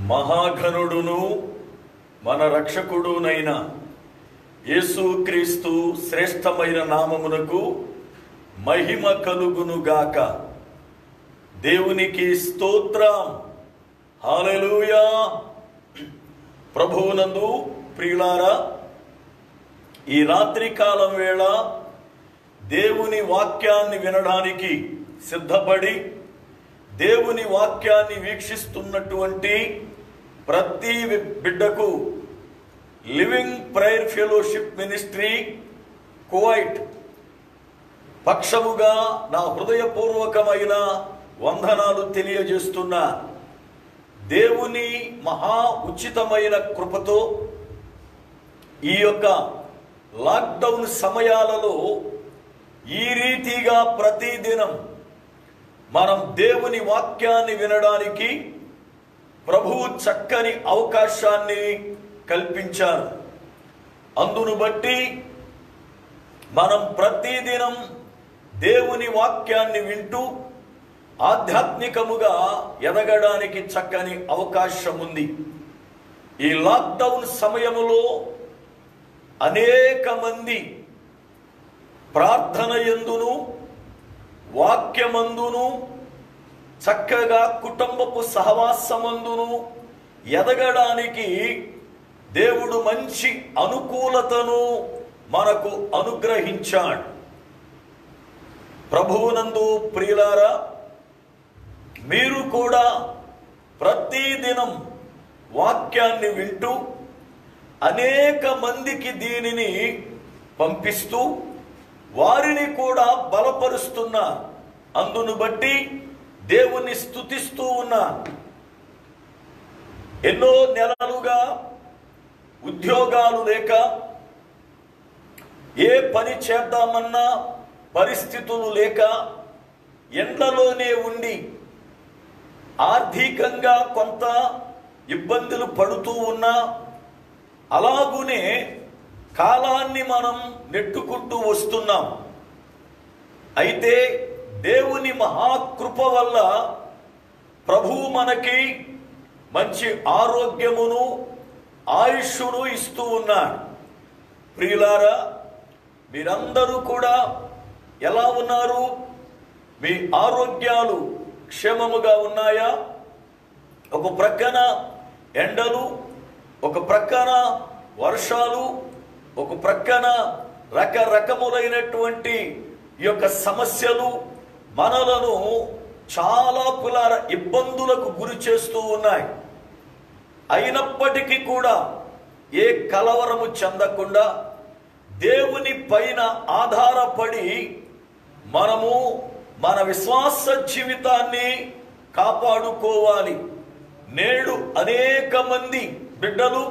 మహాఘనుడును మన రక్షకుడునైన యేసుక్రీస్తు శ్రేష్టమైన నామమునకు మహిమ కలుగునుగాక దేవునికి స్తోత్రం హాలెలూయా ప్రభువునందు ప్రియులారా ఈ రాత్రి కాలం వేళ దేవుని వాక్యాన్ని వినడానికి సిద్ధపడి దేవుని వాక్యాన్ని వీక్షిస్తున్నటువంటి ప్రతి బిడ్డకు living prayer fellowship ministry Kuwait పక్షముగా నా హృదయపూర్వకమైన వందనాలు తెలియజేస్తున్నా దేవుని మహా ఉచితమైన కృపతో ఈ యొక్క లాక్డౌన్ సమయాలలో ఈ రీతిగా ప్రతిదినం మనం దేవుని వాక్యాన్ని వినడానికి ప్రభువు చక్కని అవకాశాన్ని కల్పించారు అందును బట్టి మనం ప్రతిదినం దేవుని వాక్యాన్ని వింటూ ఆధ్యాత్మికముగా ఎదగడానికి చక్కని అవకాశం ఉంది ఈ లాక్డౌన్ సమయములో అనేక మంది ప్రార్థన ఎందును వాక్యమందును చక్కగా కుటుంబపు సహవాసమందును ఎదగడానికి దేవుడు మంచి అనుకూలతను మనకు అనుగ్రహించాడు ప్రభువునందు ప్రియులారా మీరు కూడా ప్రతిదినం వాక్యాన్ని వింటూ అనేక మందికి దీనిని పంపిస్తూ వారిని కూడా బలపరుస్తున్నా అందును బట్టి దేవుణ్ణి స్తుతిస్తూ ఉన్నా ఎన్నో నెలలుగా ఉద్యోగాలు లేక ఏ పని చేద్దామన్నా పరిస్థితులు లేక ఎండలోనే ఉండి ఆర్థికంగా కొంత ఇబ్బందులు పడుతూ ఉన్నా అలాగునే కాలాన్ని మనం నెట్టుకుంటూ వస్తున్నాం అయితే దేవుని మహాకృప వల్ల ప్రభువు మనకి మంచి ఆరోగ్యమును ఆయుష్ను ఇస్తూ ఉన్నాడు ప్రియులారా మీరందరూ కూడా ఎలా ఉన్నారు మీ ఆరోగ్యాలు క్షేమముగా ఉన్నాయా ఒక ప్రక్కన ఎండలు ఒక ప్రక్కన వర్షాలు ఒక ప్రక్కన రకరకములైనటువంటి ఈ యొక్క సమస్యలు మనలను చాలా పులార ఇబ్బందులకు గురి చేస్తూ ఉన్నాయి అయినప్పటికీ కూడా ఏ కలవరము చెందకుండా దేవుని పైన ఆధారపడి మనము మన విశ్వాస జీవితాన్ని కాపాడుకోవాలి నేడు అనేక మంది బిడ్డలు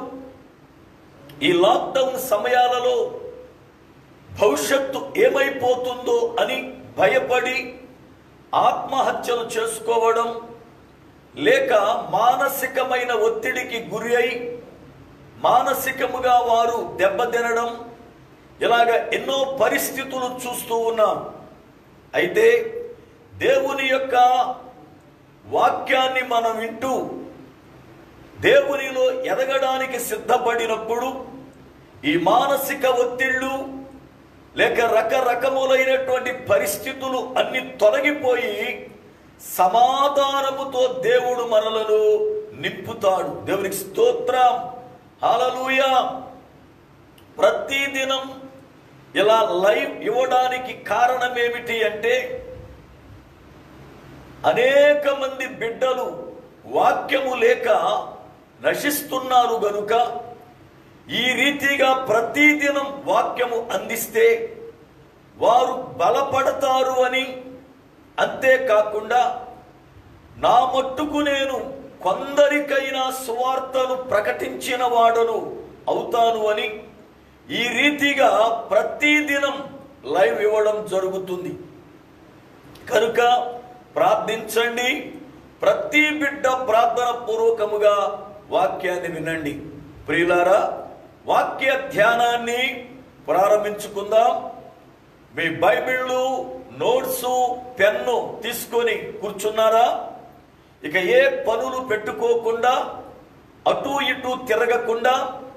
ఈ లాక్డౌన్ సమయాలలో భవిష్యత్తు ఏమైపోతుందో అని భయపడి ఆత్మహత్యలు చేసుకోవడం లేక మానసికమైన ఒత్తిడికి గురి అయి మానసికముగా వారు దెబ్బతినడం ఇలాగ ఎన్నో పరిస్థితులు చూస్తూ ఉన్నాం అయితే దేవుని యొక్క వాక్యాన్ని మనం వింటూ దేవునిలో ఎదగడానికి సిద్ధపడినప్పుడు ఈ మానసిక ఒత్తిళ్ళు లేక రకరకములైనటువంటి పరిస్థితులు అన్ని తొలగిపోయి సమాధానముతో దేవుడు మనలను నింపుతాడు దేవునికి స్తోత్రం హలలుయ ప్రతిదినం ఇలా లైవ్ ఇవ్వడానికి కారణం ఏమిటి అంటే అనేక మంది బిడ్డలు వాక్యము లేక నశిస్తున్నారు గనుక ఈ రీతిగా ప్రతిదినం వాక్యము అందిస్తే వారు బలపడతారు అని అంతేకాకుండా నా మట్టుకు నేను కొందరికైనా సువార్తను ప్రకటించిన వాడను అవుతాను అని ఈ రీతిగా ప్రతిదినం లైవ్ ఇవ్వడం జరుగుతుంది కనుక ప్రార్థించండి ప్రతి బిడ్డ ప్రార్థన పూర్వకముగా వాక్యాన్ని వినండి ప్రియులారా వాక్య ధ్యానాన్ని ప్రారంభించుకుందాం మీ బైబిళ్ళు నోట్స్ పెన్ను తీసుకొని కూర్చున్నారా ఇక ఏ పనులు పెట్టుకోకుండా అటు ఇటు తిరగకుండా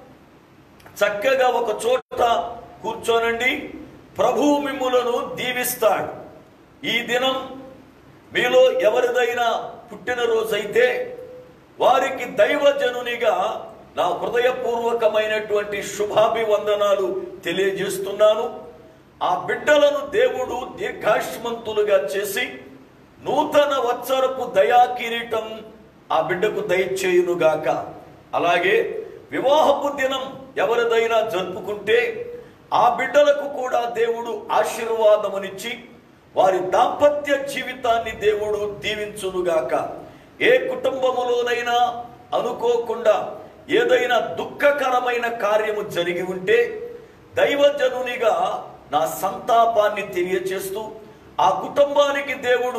చక్కగా ఒక చోట కూర్చోనండి ప్రభు మిమ్ములను దీవిస్తాడు ఈ దినం మీలో ఎవరిదైనా పుట్టినరోజైతే వారికి దైవజనునిగా నా హృదయపూర్వకమైనటువంటి శుభాభివందనాలు తెలియజేస్తున్నాను ఆ బిడ్డలను దేవుడు దీర్ఘాయుష్మంతులుగా చేసి నూతన వత్సరపు దయా కిరీటం ఆ బిడ్డకు దయచేయునుగాక అలాగే వివాహపు దినం ఎవరిదైనా జరుపుకుంటే ఆ బిడ్డలకు కూడా దేవుడు ఆశీర్వాదమునిచ్చి వారి దాంపత్య జీవితాన్ని దేవుడు దీవించునుగాక ఏ కుటుంబములోనైనా అనుకోకుండా ఏదైనా దుఃఖకరమైన కార్యము జరిగి ఉంటే దైవజనునిగా నా సంతాపాన్ని తెలియచేస్తూ ఆ కుటుంబానికి దేవుడు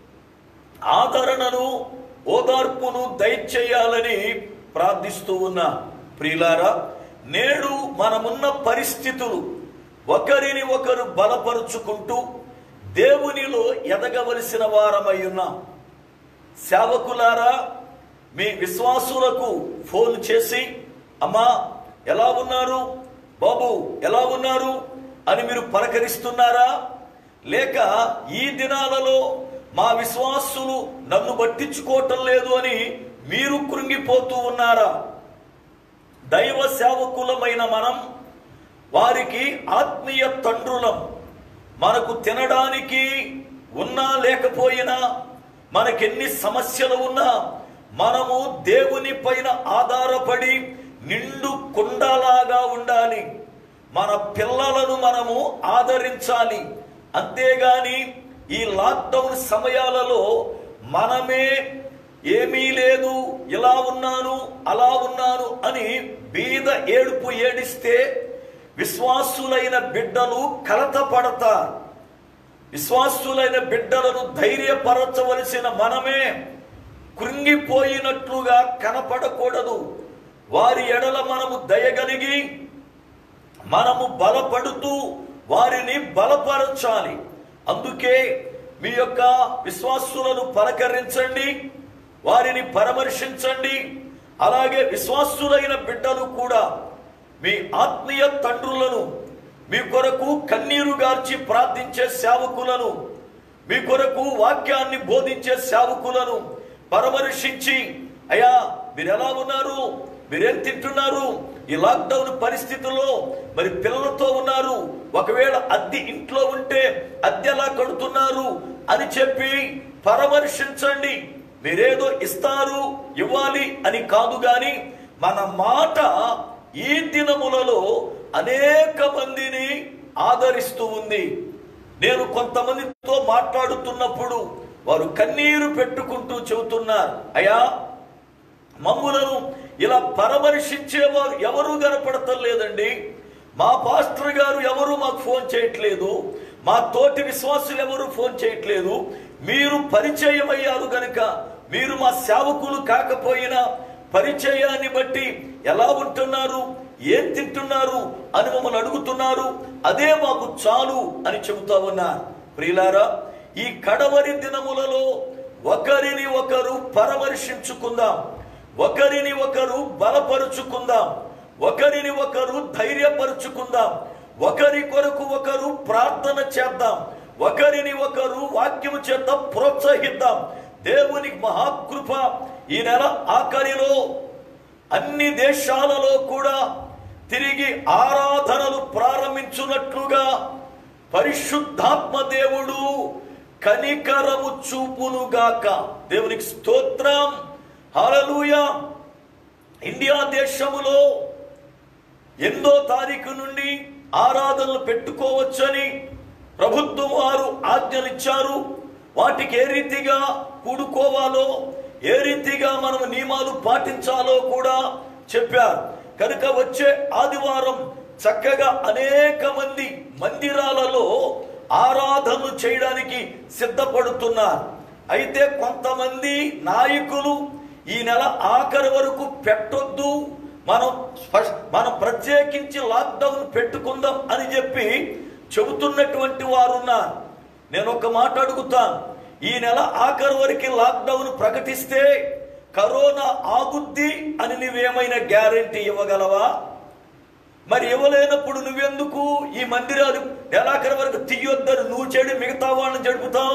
ఆదరణను ఓదార్పును దయచేయాలని ప్రార్థిస్తూ ఉన్నా ప్రియులారా నేడు మనమున్న పరిస్థితులు ఒకరిని ఒకరు బలపరుచుకుంటూ దేవునిలో ఎదగవలసిన వారమై ఉన్నాం సేవకులారా మీ విశ్వాసులకు ఫోన్ చేసి అమ్మా ఎలా ఉన్నారు బాబు ఎలా ఉన్నారు అని మీరు పలకరిస్తున్నారా లేక ఈ దినాలలో మా విశ్వాసులు నన్ను పట్టించుకోవటం లేదు అని మీరు కృంగిపోతూ ఉన్నారా దైవ సేవకులమైన మనం వారికి ఆత్మీయ తండ్రులం మనకు తినడానికి ఉన్నా లేకపోయినా మనకెన్ని సమస్యలు ఉన్నా మనము దేవుని పైన ఆధారపడి నిండు కుండలాగా ఉండాలి మన పిల్లలను మనము ఆదరించాలి అంతేగాని ఈ లాక్డౌన్ సమయాలలో మనమే ఏమీ లేదు ఇలా ఉన్నాను అలా ఉన్నాను అని బీద ఏడుపు ఏడిస్తే విశ్వాసులైన బిడ్డలు కలత పడతారు విశ్వాసులైన బిడ్డలను ధైర్యపరచవలసిన మనమే కృంగిపోయినట్లుగా కనపడకూడదు వారి ఎడల మనము దయగలిగి మనము బలపడుతూ వారిని బలపరచాలి అందుకే మీ యొక్క విశ్వాసులను పలకరించండి వారిని పరామర్శించండి అలాగే విశ్వాసులైన బిడ్డలు కూడా మీ ఆత్మీయ తండ్రులను మీ కొరకు కన్నీరు గార్చి ప్రార్థించే సేవకులను మీ కొరకు వాక్యాన్ని బోధించే సేవకులను పరామర్శించి అయ్యా మీరు ఎలా ఉన్నారు మీరేం తింటున్నారు ఈ లాక్డౌన్ పరిస్థితుల్లో మరి పిల్లలతో ఉన్నారు ఒకవేళ అద్దె ఇంట్లో ఉంటే అద్దె ఎలా కడుతున్నారు అని చెప్పి పరామర్శించండి మీరేదో ఇస్తారు ఇవ్వాలి అని కాదు గాని మన మాట ఈ దినములలో అనేక మందిని ఆదరిస్తూ ఉంది నేను కొంతమందితో మాట్లాడుతున్నప్పుడు వారు కన్నీరు పెట్టుకుంటూ చెబుతున్నారు అయ్యా మమ్ములను ఇలా పరామర్శించేవారు ఎవరు కనపడటం లేదండి మా పాస్టర్ గారు ఎవరు మాకు ఫోన్ చేయట్లేదు మా తోటి విశ్వాసులు ఎవరు ఫోన్ చేయట్లేదు మీరు పరిచయం అయ్యారు గనుక మీరు మా సేవకులు కాకపోయినా పరిచయాన్ని బట్టి ఎలా ఉంటున్నారు ఏం తింటున్నారు అని మమ్మల్ని అడుగుతున్నారు అదే మాకు చాలు అని చెబుతా ఉన్నారు ప్రియులారా ఈ కడవరి దినములలో ఒకరిని ఒకరు పరామర్శించుకుందాం ఒకరిని ఒకరు బలపరుచుకుందాం ఒకరిని ఒకరు ధైర్యపరుచుకుందాం ఒకరి కొరకు ఒకరు ప్రార్థన చేద్దాం ఒకరిని ఒకరు వాక్యము చేత ప్రోత్సహిద్దాం దేవుని మహాకృప ఈ నెల ఆఖరిలో అన్ని దేశాలలో కూడా తిరిగి ఆరాధనలు ప్రారంభించున్నట్లుగా పరిశుద్ధాత్మ దేవుడు కనికరము చూపునుగాక దేవునికి స్తోత్రం హల్లెలూయా ఇండియా దేశములో ఎనిమిదో తారీఖు నుండి ఆరాధనలు పెట్టుకోవచ్చని ప్రభుత్వం వారు ఆజ్ఞలిచ్చారు వాటికి ఏ రీతిగా కూడుకోవాలో ఏ రీతిగా మనం నియమాలు పాటించాలో కూడా చెప్పారు కనుక వచ్చే ఆదివారం చక్కగా అనేక మంది మందిరాలలో ఆరాధనలు చేయడానికి సిద్ధపడుతున్నారు అయితే కొంతమంది నాయకులు ఈ నెల ఆఖరి వరకు పెట్టొద్దు మనం స్పష్- మనం ప్రత్యేకించి లాక్డౌన్ పెట్టుకుందాం అని చెప్పి చెబుతున్నటువంటి వారు ఉన్నారు నేను ఒక మాట అడుగుతాను ఈ నెల ఆఖరి వరకు లాక్డౌన్ ప్రకటిస్తే కరోనా ఆగుద్ది అని నువ్వేమైనా గ్యారెంటీ ఇవ్వగలవా మరి ఇవ్వలేనప్పుడు నువ్వెందుకు ఈ మందిరాలు నెలాఖరు వరకు తీయొద్దని నువ్వు చెడి మిగతా వాళ్ళని జడుపుతావు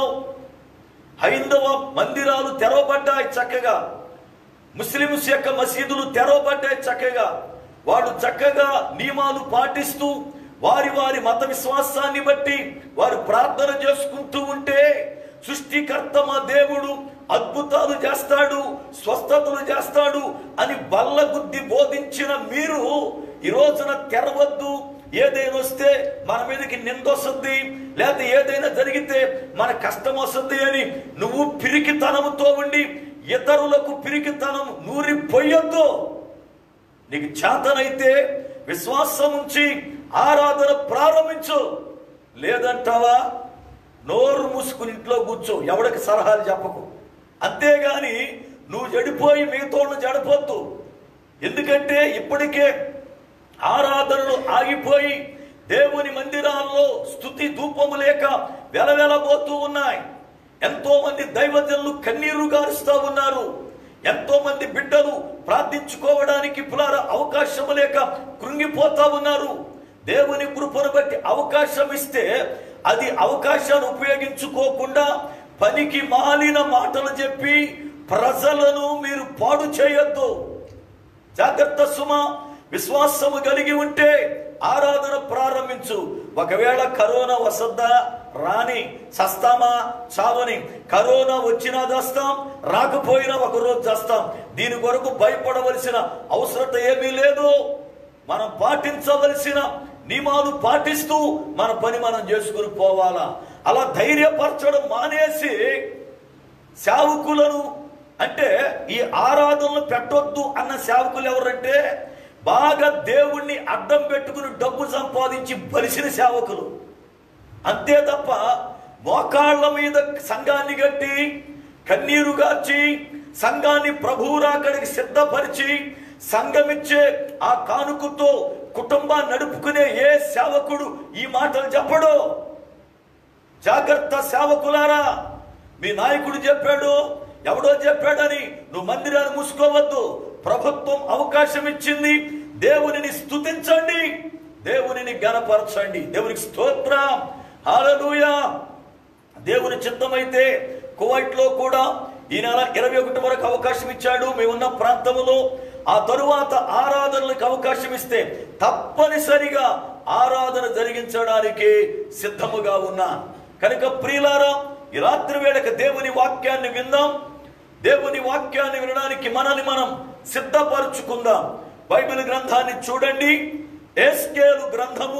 హైందవ మందిరాలు తెరవబడ్డాయి చక్కగా ముస్లిమ్స్ యొక్క మసీదులు తెరవబడ్డాయి చక్కగా వాళ్ళు చక్కగా నియమాలు పాటిస్తూ వారి వారి మత విశ్వాసాన్ని బట్టి వారు ప్రార్థన చేసుకుంటూ ఉంటే సృష్టికర్త మా దేవుడు అద్భుతాలు చేస్తాడు స్వస్థతలు చేస్తాడు అని బల్లగుద్ది బోధించిన మీరు ఈ రోజున తెరవద్దు ఏదైనా వస్తే మన మీదకి నిందొస్తుంది లేకపోతే ఏదైనా జరిగితే మన కష్టం వస్తుంది అని నువ్వు పిరికితనముతో ఉండి ఇతరులకు పిరికితనం నూరి పొయ్యొద్దు నీకు చేతనైతే విశ్వాసం ఉంచి ఆరాధన ప్రారంభించు లేదంటావా నోరు మూసుకుని ఇంట్లో కూర్చో ఎవడికి సలహాలు చెప్పకు అంతేగాని నువ్వు జడిపోయి మిగతోళ్ళు జడపొద్దు ఎందుకంటే ఇప్పటికే ఆరాధనలు ఆగిపోయి దేవుని మందిరాల్లో స్థుతి ధూపము లేక వెలవెలబోతూ ఉన్నాయి ఎంతో మంది దైవజనులు కన్నీరు గారుస్తూ ఉన్నారు ఎంతో మంది బిడ్డలు ప్రార్థించుకోవడానికి పులార అవకాశం లేక కృంగిపోతా ఉన్నారు దేవుని కృపను బట్టి అవకాశం ఇస్తే అది అవకాశాన్ని ఉపయోగించుకోకుండా పనికి మాలిన మాటలు చెప్పి ప్రజలను మీరు పాడు చేయొద్దు జాగ్రత్త సుమ విశ్వాసము కలిగి ఉంటే ఆరాధన ప్రారంభించు ఒకవేళ కరోనా వసద్దా రాని సస్తామా చావని కరోనా వచ్చినా చేస్తాం రాకపోయినా ఒక రోజు చేస్తాం దీని కొరకు భయపడవలసిన అవసరత ఏమీ లేదు మనం పాటించవలసిన నియమాలు పాటిస్తూ మన పని మనం చేసుకుని పోవాలా అలా ధైర్యపరచడం మానేసి సేవకులను అంటే ఈ ఆరాధనలు పెట్టొద్దు అన్న సేవకులు ఎవరంటే బాగా దేవుణ్ణి అడ్డం పెట్టుకుని డబ్బు సంపాదించి బలిసిన సేవకులు అంతే తప్ప మోకాళ్ళ మీద సంఘాన్ని కట్టి కన్నీరు గార్చి సంఘాన్ని ప్రభువు రాకడికి సిద్ధపరిచి సంఘమిచ్చే ఆ కానుకతో కుటుంబాన్ని నడుపుకునే ఏ సేవకుడు ఈ మాటలు చెప్పడు జాగ్రత్త సేవకులారా మీ నాయకుడు చెప్పాడు ఎవడో చెప్పాడని నువ్వు మందిరాన్ని మూసుకోవద్దు ప్రభుత్వం అవకాశం ఇచ్చింది దేవునిని స్తుతించండి దేవునిని గనపరచండి దేవునికి స్తోత్రం హల్లెలూయా దేవుని చిత్తమైతే కువైట్ లో కూడా ఈ నెల ఇరవై ఒకటి వరకు అవకాశం ఇచ్చాడు మేమున్న ప్రాంతంలో ఆ తరువాత ఆరాధనలకు అవకాశం ఇస్తే తప్పనిసరిగా ఆరాధన జరిగించడానికి సిద్ధముగా ఉన్నా కనుక ప్రియులారా ఈ రాత్రి వేళక దేవుని వాక్యాన్ని విందాం దేవుని వాక్యాన్ని వినడానికి మనల్ని మనం సిద్ధపరచుకుందాం బైబిల్ గ్రంథాన్ని చూడండి ఎస్కేలు గ్రంథము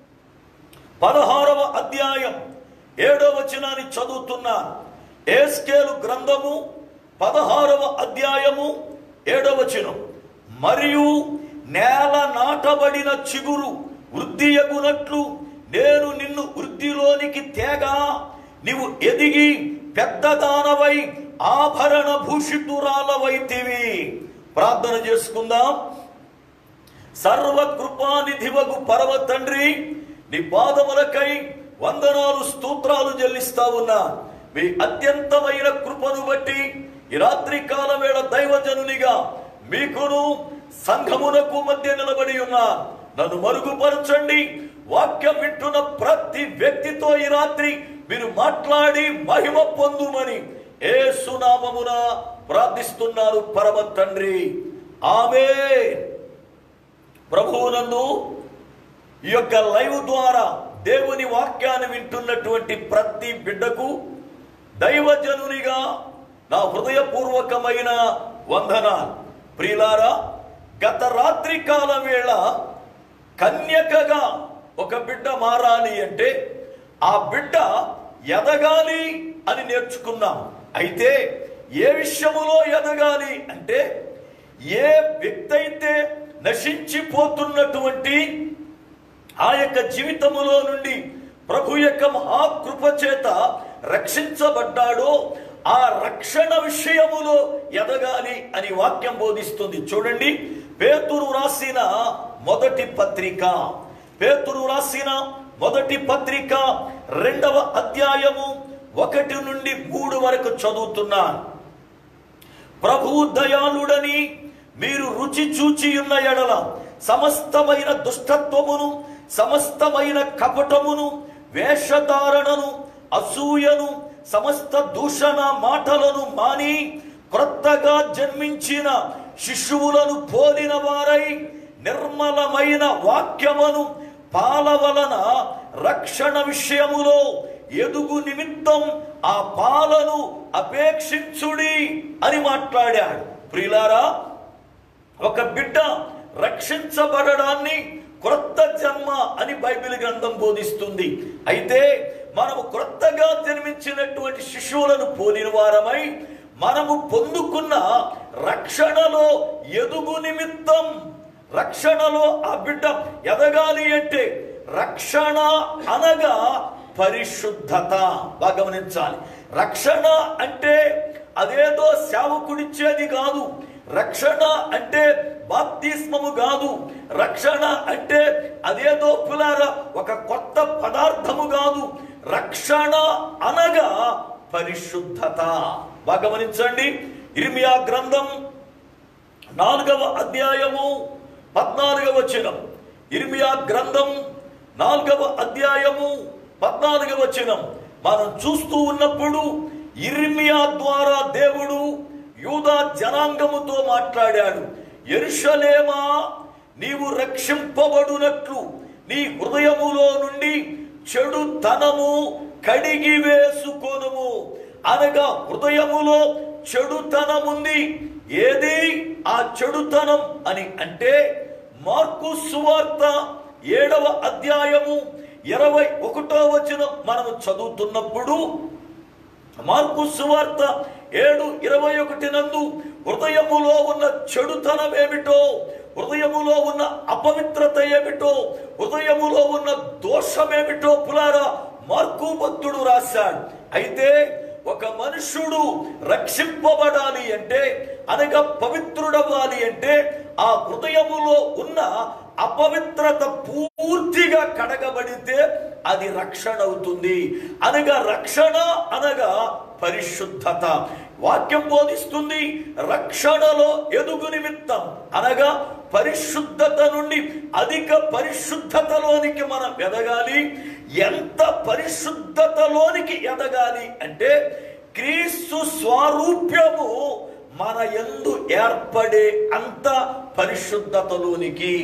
పదహారవ అధ్యాయం ఏడవ వచనాన్ని చదువుతున్నా ఏస్కేలు గ్రంథము పదహారవ అధ్యాయము ఏడవ వచనం మరియు నేల నాటబడిన చిగురు వృద్ధియగునట్లు నేను నిన్ను వృద్ధిలోనికి తేగా నీవు ఎదిగి పెద్దదానవై ఆభరణ భూషితురాలవైతివి ప్రార్థన చేసుకుందాం సర్వకృపానిధివగు పరమ తండ్రి నీ పాదములకై వందనాలు స్తోత్రాలు చెల్లిస్తా ఉన్నా మీ అత్యంతమైన కృపను బట్టి ఈ రాత్రి కాల వేళ దైవజనునిగా మీకును సంఘమునకు మధ్య నిలబడి ఉన్నా నన్ను మరుగుపరచండి వాక్యం వింటున్న ప్రతి వ్యక్తితో ఈ రాత్రి మీరు మాట్లాడి మహిమ పొందుమని ఏ సునామమున ప్రార్థిస్తున్నారు పరమ తండ్రి ఆమె ప్రభువునందు ఈ యొక్క లైవ్ ద్వారా దేవుని వాక్యాన్ని వింటున్నటువంటి ప్రతి బిడ్డకు దైవజనునిగా నా హృదయపూర్వకమైన వందన ప్రియులారా గత రాత్రి కాల వేళ కన్యకగా ఒక బిడ్డ మారాలి అంటే ఆ బిడ్డ ఎదగాలి అని నేర్చుకున్నాం అయితే ఏ విషయములో ఎదగాలి అంటే ఏ వ్యక్తి అయితే నశించిపోతున్నటువంటి ఆ యొక్క జీవితములో నుండి ప్రభు యొక్క మహాకృప చేత రక్షించబడ్డాడో ఆ రక్షణ విషయములో ఎదగాలి అని వాక్యం బోధిస్తుంది చూడండి పేతురు రాసిన మొదటి పత్రిక పేతురు రాసిన మొదటి పత్రిక రెండవ అధ్యాయము ఒకటి నుండి మూడు వరకు చదువుతున్నాను ప్రభువు దయాళుడని మీరు రుచి చూచి ఉన్న ఎడల సమస్తమైన దుష్టత్వమును సమస్తమైన కపటమును వేషధారణను అసూయను సమస్త దూషణ మాటలను మాని క్రొత్తగా జన్మించిన శిశువులను పోలిన వారై నిర్మలమైన వాక్యమును పాల వలన రక్షణ విషయములో ఎదుగు నిమిత్తం ఆ పాలను అపేక్షించుడి అని మాట్లాడాడు ప్రియులారా ఒక బిడ్డ రక్షించబడడాన్ని క్రొత్త జన్మ అని బైబిల్ గ్రంథం బోధిస్తుంది అయితే మనము క్రొత్తగా జన్మించినటువంటి శిశువులను పోలిన వారమై మనము పొందుకున్న రక్షణలో ఎదుగు నిమిత్తం రక్షణలో ఆ బిడ్డ ఎదగాలి అంటే రక్షణ అనగా పరిశుద్ధత బాగా గమనించాలి రక్షణ అంటే అదేదో సేవకుడిచ్చేది కాదు రక్షణ అంటే బాప్తిస్మము కాదు రక్షణ అంటే అదేదో పులార ఒక కొత్త పదార్థము కాదు రక్షణ అనగా పరిశుద్ధత బాగా గమనించండి ఇర్మియా గ్రంథం నాలుగవ అధ్యాయము పద్నాలుగవ వచనం ఇర్మియా గ్రంథం నాలుగవ అధ్యాయము పద్నాలుగవ వచనం మనం చూస్తూ ఉన్నప్పుడు ఇర్మియా ద్వారా దేవుడు యూదా జనాంగముతో మాట్లాడాడు ఎరుషలేమా నీవు రక్షింపబడునట్లు నీ హృదయములో నుండి చెడుతనము కడిగి వేసుకొనుము అనగా హృదయములో చెడుతనముంది ఏది ఆ చెడుతనం అని అంటే మార్కు సువార్త ఏడవ అధ్యాయము ఇరవై ఒకటో వచనం మనము చదువుతున్నప్పుడు మార్కు సువార్త ఏడు ఇరవై ఒకటి నందు హృదయములో ఉన్న చెడుతనం ఏమిటో హృదయములో ఉన్న అపవిత్రత ఏమిటో హృదయములో ఉన్న దోషమేమిటో పులారా మార్కు భక్తుడు రాశాడు అయితే ఒక మనుషుడు రక్షింపబడాలి అంటే అనగా పవిత్రుడవ్వాలి అంటే ఆ హృదయములో ఉన్న అపవిత్రత పూర్తిగా కడగబడితే అది రక్షణ అవుతుంది అనగా రక్షణ అనగా పరిశుద్ధత వాక్యం బోధిస్తుంది రక్షణలో ఎదుగు నిమిత్తం అనగా పరిశుద్ధత నుండి అధిక పరిశుద్ధతలోనికి మనం ఎదగాలి ఎంత పరిశుద్ధతలోనికి ఎదగాలి అంటే క్రీస్తు స్వారూప్యము మన ఎందు ఏర్పడే అంత పరిశుద్ధతలోనికి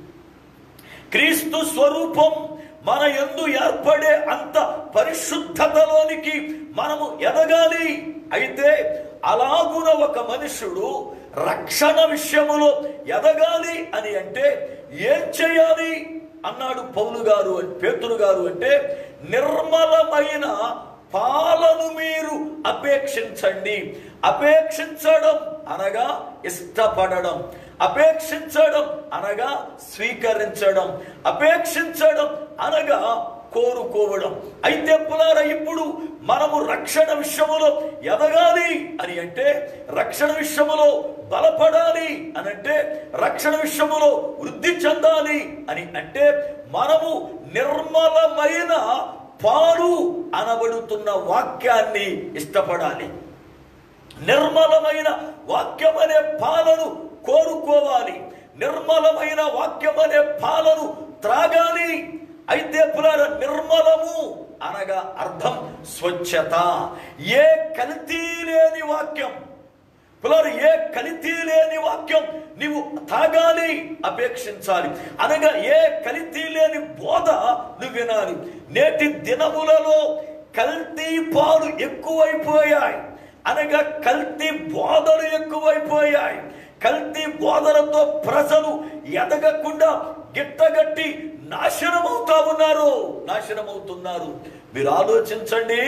క్రీస్తు స్వరూపం మన ఎందు ఏర్పడే అంత పరిశుద్ధతలోనికి మనము ఎదగాలి అయితే అలాగున ఒక మనుషుడు రక్షణ విషయములో ఎదగాలి అని అంటే ఏం చేయాలి అన్నాడు పౌలు గారు పేతురు గారు అంటే నిర్మలమైన పాలను మీరు అపేక్షించండి అపేక్షించడం అనగా ఇష్టపడడం అపేక్షించడం అనగా స్వీకరించడం అపేక్షించడం అనగా కోరుకోవడం అయితే పులార ఇప్పుడు మనము రక్షణ విషయములో ఎదగాలి అని అంటే రక్షణ విషయములో బలపడాలి అని అంటే రక్షణ విషయములో వృద్ధి చెందాలి అని అంటే మనము నిర్మలమైన పాలు అనబడుతున్న వాక్యాన్ని ఇష్టపడాలి నిర్మలమైన వాక్యం అనే పాలను కోరుకోవాలి నిర్మలమైన వాక్యం అనే పాలను త్రాగాలి అయితే పురాణ నిర్మలము అనగా అర్థం స్వచ్ఛత ఏ కల్తీ లేని వాక్యం పులర్ ఏ కల్తీ లేని వాక్యం నీవు తాగాలి అపేక్షించాలి అనగా ఏ కల్తీ లేని బోధ నువ్వు వినాలి నేటి దినములలో కల్తీ పాలు ఎక్కువైపోయాయి అనగా కల్తీ బోధలు ఎక్కువైపోయాయి కల్తీ బోధలతో ప్రజలు ఎదగకుండా గిట్టగట్టి నాశనమవుతా ఉన్నారు నాశనమవుతున్నారు మీరు ఆలోచించండి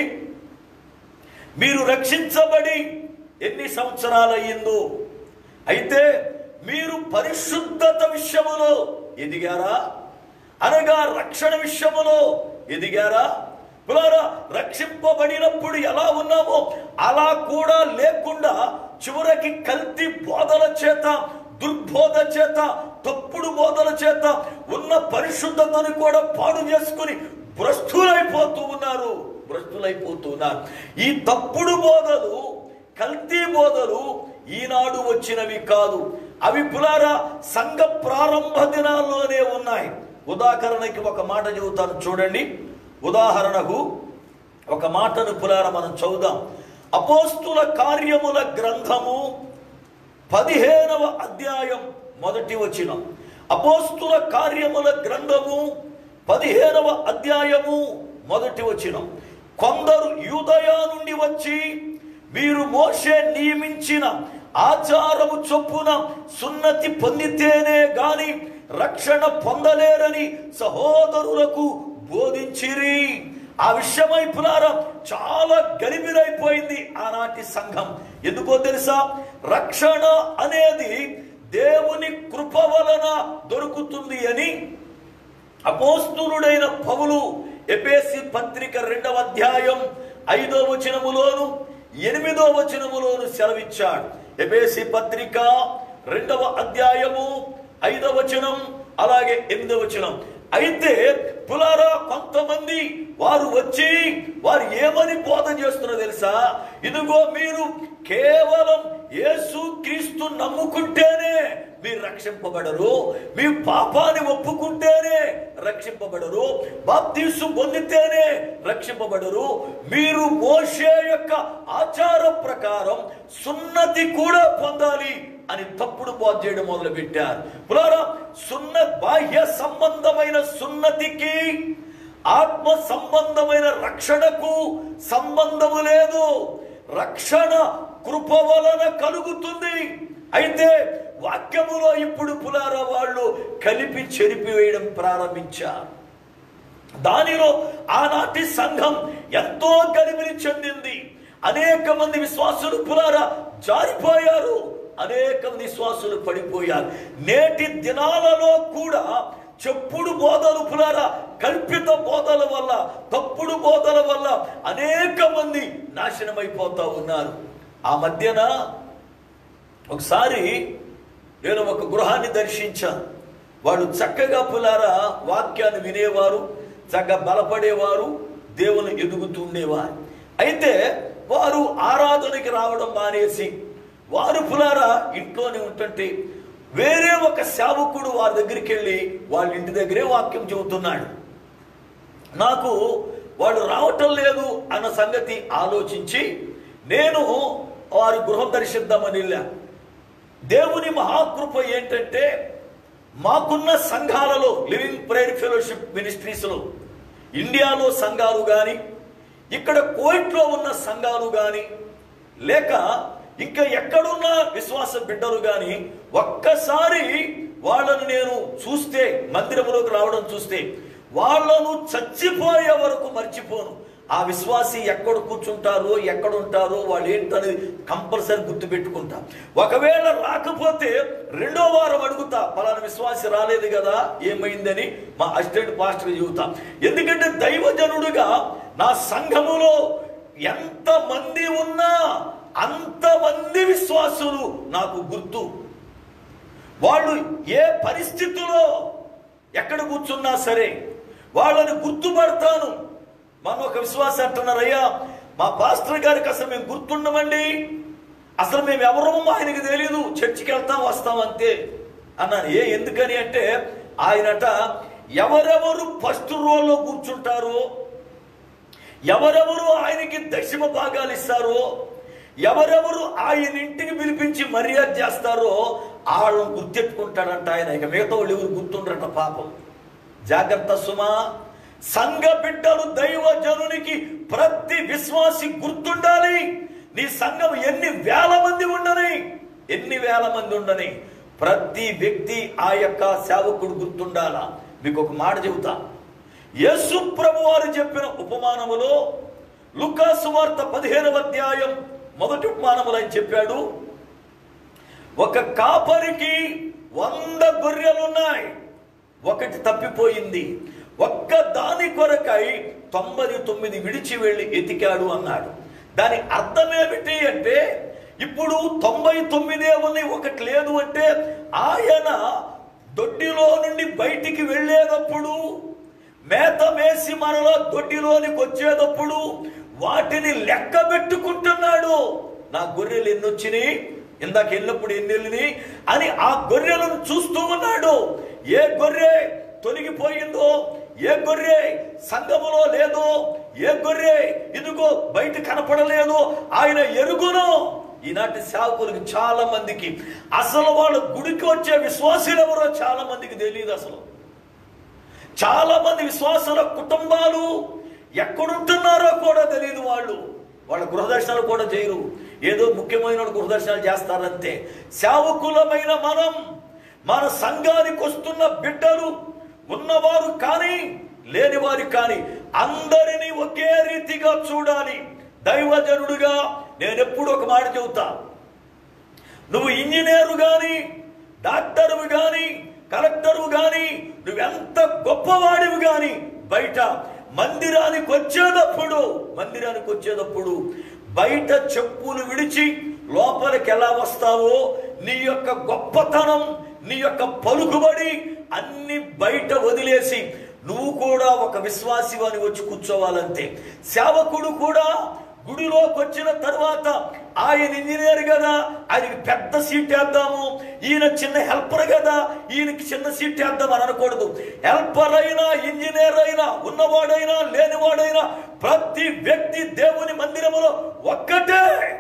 మీరు రక్షించబడి ఎన్ని సంవత్సరాలు అయ్యిందో అయితే మీరు పరిశుద్ధత విషయములో ఎదిగారా అనగా రక్షణ విషయములో ఎదిగారా పులారా రక్షింపబడినప్పుడు ఎలా ఉన్నామో అలా కూడా లేకుండా చివరికి కల్తీ బోధల చేత దుర్బోధ చేత తప్పుడు బోధల చేత ఉన్న పరిశుద్ధతను కూడా పాడు చేసుకుని భ్రష్టులైపోతూ ఉన్నారు భ్రష్టులైపోతూ ఉన్నారు ఈ తప్పుడు బోధలు కల్తీ బోధలు ఈనాడు వచ్చినవి కాదు అవి పులారా సంఘ ప్రారంభ దినాల్లోనే ఉన్నాయి ఉదాహరణకి ఒక మాట చెబుతాను చూడండి ఉదాహరణకు ఒక మాటను పులార మనం చదువుదాం అపోస్తుల కార్యముల గ్రంథము పదిహేనవ అధ్యాయం మొదటి వచనం అపోస్తుల కార్యముల గ్రంథము పదిహేనవ అధ్యాయము మొదటి వచనం కొందరు యూదయా నుండి వచ్చి మీరు మోషే నియమించిన ఆచారము చొప్పున సున్నతి పొందితేనే గాని రక్షణ పొందలేరని సహోదరులకు బోధించిరి ఆ విషయమై పులారా చాలా గలిబిరైపోయింది ఆనాటి సంఘం ఎందుకో తెలుసా రక్షణ అనేది దేవుని కృప వలన దొరుకుతుంది అని అపోస్తులుడైన పౌలు ఎపేసి పత్రిక రెండవ అధ్యాయం ఐదో వచనములోను ఎనిమిదో వచనములోను సెలవిచ్చాడు ఎపేసి పత్రిక రెండవ అధ్యాయము ఐదవ వచనం అలాగే ఎనిమిదవ వచనం అయితే పులారా కొంతమంది వారు వచ్చి వారు ఏమని బోధ చేస్తున్నారో తెలుసా ఇదిగో మీరు కేవలం యేసు క్రీస్తు నమ్ముకుంటేనే మీరు రక్షింపబడరు మీ పాపాన్ని ఒప్పుకుంటేనే రక్షింపబడరు బాప్తీసు పొందితేనే రక్షింపబడరు మీరు మోషే యొక్క ఆచార ప్రకారం సున్నతి కూడా పొందాలి అని తప్పుడు బోధ చేయడం మొదలు పెట్టారు పులారా సున్న బాహ్య సంబంధమైన సున్నతికి ఆత్మ సంబంధమైన రక్షణకు సంబంధము లేదు రక్షణ కృప వలన కలుగుతుంది అయితే వాక్యములో ఇప్పుడు పులారా వాళ్ళు కలిపి చెరిపివేయడం ప్రారంభించారు దానిలో ఆనాటి సంఘం ఎంతో గలిబిలి చెందింది అనేక మంది విశ్వాసులు పులారా జారిపోయారు అనేక మంది విశ్వాసులు పడిపోయారు నేటి దినాలలో కూడా చెప్పుడు బోధలు పులారా కల్పిత బోధల వల్ల తప్పుడు బోధల వల్ల అనేక మంది నాశనమైపోతా ఉన్నారు ఆ మధ్యన ఒకసారి నేను ఒక గృహాన్ని దర్శించాను వాళ్ళు చక్కగా పులారా వాక్యాన్ని వినేవారు చక్కగా బలపడేవారు దేవుని ఎదుగుతూ ఉండేవారు అయితే వారు ఆరాధనకి రావడం మానేసి వారు పులారా ఇంట్లోనే ఉంటుంటే వేరే ఒక సేవకుడు వారి దగ్గరికి వెళ్ళి వాళ్ళ ఇంటి దగ్గరే వాక్యం చెబుతున్నాడు నాకు వాళ్ళు రావటం లేదు అన్న సంగతి ఆలోచించి నేను వారి గృహం దర్శిద్దామని వెళ్ళా దేవుని మహాకృప ఏంటంటే మాకున్న సంఘాలలో లివింగ్ ప్రేయర్ ఫెలోషిప్ మినిస్ట్రీస్లో ఇండియాలో సంఘాలు కానీ ఇక్కడ కోయిట్లో ఉన్న సంఘాలు కానీ లేక ఇంకా ఎక్కడున్న విశ్వాస బిడ్డలు కానీ ఒక్కసారి వాళ్ళని నేను చూస్తే మందిరంలోకి రావడం చూస్తే వాళ్ళను చచ్చిపోయే వరకు మర్చిపోను ఆ విశ్వాసి ఎక్కడ కూర్చుంటారో ఎక్కడ ఉంటారో వాళ్ళు ఏంటనేది కంపల్సరీ గుర్తు పెట్టుకుంటా ఒకవేళ రాకపోతే రెండో వారం అడుగుతా పలానా విశ్వాసి రాలేదు కదా ఏమైందని మా అసిస్టెంట్ పాస్టర్ చెబుతా ఎందుకంటే దైవజనుడుగా నా సంఘములో ఎంత మంది ఉన్నా అంతమంది విశ్వాసులు నాకు గుర్తు వాళ్ళు ఏ పరిస్థితిలో ఎక్కడ కూర్చున్నా సరే వాళ్ళని గుర్తుపడతాను మన ఒక విశ్వాసం అంటున్నారయ్యా మా పాస్టర్ గారికి అసలు మేము గుర్తుండమండి అసలు మేము ఎవరో ఆయనకి తెలియదు చర్చికి వెళ్తాం వస్తాం అంతే అన్నాను ఏ ఎందుకని అంటే ఆయనట ఎవరెవరు ఫస్ట్ రోలో కూర్చుంటారో ఎవరెవరు ఆయనకి దశమ భాగాలు ఇస్తారో ఎవరెవరు ఆయన ఇంటికి పిలిపించి మర్యాద చేస్తారో వాళ్ళని గుర్తెట్టుకుంటాడంట ఆయన ఇక మిగతా వాళ్ళు ఎవరు గుర్తుండ్రట పాపం జాగ్రత్త సుమా సంఘ బిడ్డలు దైవ జనునికి ప్రతి విశ్వాసి గుర్తుండాలి నీ సంఘం ఎన్ని వేల మంది ఉండని ఎన్ని వేల మంది ఉండని ప్రతి వ్యక్తి ఆ యొక్క సేవకుడు గుర్తుండాలా మీకు ఒక మాట చెబుతా యేసు ప్రభు వారు చెప్పిన ఉపమానములో లుకాసు వార్త పదిహేనవ అధ్యాయం మొదటి ఉపమానములు ఆయన చెప్పాడు ఒక కాపరికి వంద గొర్రెలున్నాయి ఒకటి తప్పిపోయింది ఒక్క దాని కొరకై తొంభై తొమ్మిది విడిచి వెళ్ళి ఎతికాడు అన్నాడు దాని అర్థం ఏమిటి అంటే ఇప్పుడు తొంభై తొమ్మిదే ఉన్నాయి ఒకటి లేదు అంటే ఆయన దొడ్డిలో నుండి బయటికి వెళ్ళేటప్పుడు మేత మేసి మరలా దొడ్డిలోనికి వచ్చేటప్పుడు వాటిని లెక్క పెట్టుకుంటున్నాడు నా గొర్రెలు ఎన్ని వచ్చినాయి ఇందాక వెళ్ళినప్పుడు ఎన్ని వెళ్ళినాయి అని ఆ గొర్రెలను చూస్తూ ఉన్నాడు ఏ గొర్రె తొలగిపోయిందో ఏ గొర్రె సంఘములో లేదో ఏ గొర్రె ఇదిగో బయట కనపడలేదు ఆయన ఎరుగును ఈనాటి సేవకులకు చాలా మందికి అసలు వాళ్ళ గుడికి వచ్చే విశ్వాసులు ఎవరో చాలా మందికి తెలియదు అసలు చాలా మంది విశ్వాసుల కుటుంబాలు ఎక్కడుంటున్నారో కూడా తెలియదు వాళ్ళు వాళ్ళ గృహదర్శనాలు కూడా చేయరు ఏదో ముఖ్యమైన వాళ్ళ గృహదర్శనాలు చేస్తారంతే సేవకులమైన మనం మన సంఘానికి వస్తున్న బిడ్డలు ఉన్నవారు కానీ లేని వారు కానీ అందరినీ ఒకే రీతిగా చూడాలి దైవజనుడుగా నేను ఎప్పుడు ఒక మాట చెబుతా నువ్వు ఇంజనీరు గాని డాక్టర్వి గాని కలెక్టర్వు గాని నువ్వెంత గొప్పవాడివి గాని బయట మందిరానికి వచ్చేటప్పుడు మందిరానికి వచ్చేటప్పుడు బయట చెప్పులు విడిచి లోపలికి ఎలా వస్తావో నీ యొక్క గొప్పతనం నీ యొక్క పలుకుబడి అన్ని బయట వదిలేసి నువ్వు కూడా ఒక విశ్వాసివాని వచ్చి కూర్చోవాలంతే సేవకుడు కూడా గుడిలోకి వచ్చిన తర్వాత ఆయన ఇంజనీర్ కదా ఆయనకి పెద్ద సీట్ వేద్దాము ఈయన చిన్న హెల్పర్ కదా ఈయనకి చిన్న సీట్ వేద్దాం అని అనకూడదు హెల్పర్ అయినా ఇంజనీర్ అయినా ఉన్నవాడైనా లేనివాడైనా ప్రతి వ్యక్తి దేవుని మందిరములో ఒక్కటే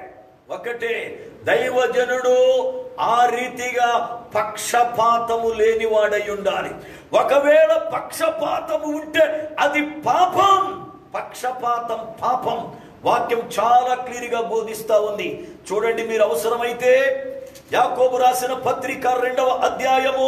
ఒకటే దైవజనుడు ఆ రీతిగా పక్షపాతము లేనివాడై ఉండాలి ఒకవేళ పక్షపాతము ఉంటే అది పాపం పక్షపాతం పాపం వాక్యం చాలా క్లియర్గా బోధిస్తా ఉంది చూడండి మీరు అవసరమైతే యాకోబు రాసిన పత్రిక రెండవ అధ్యాయము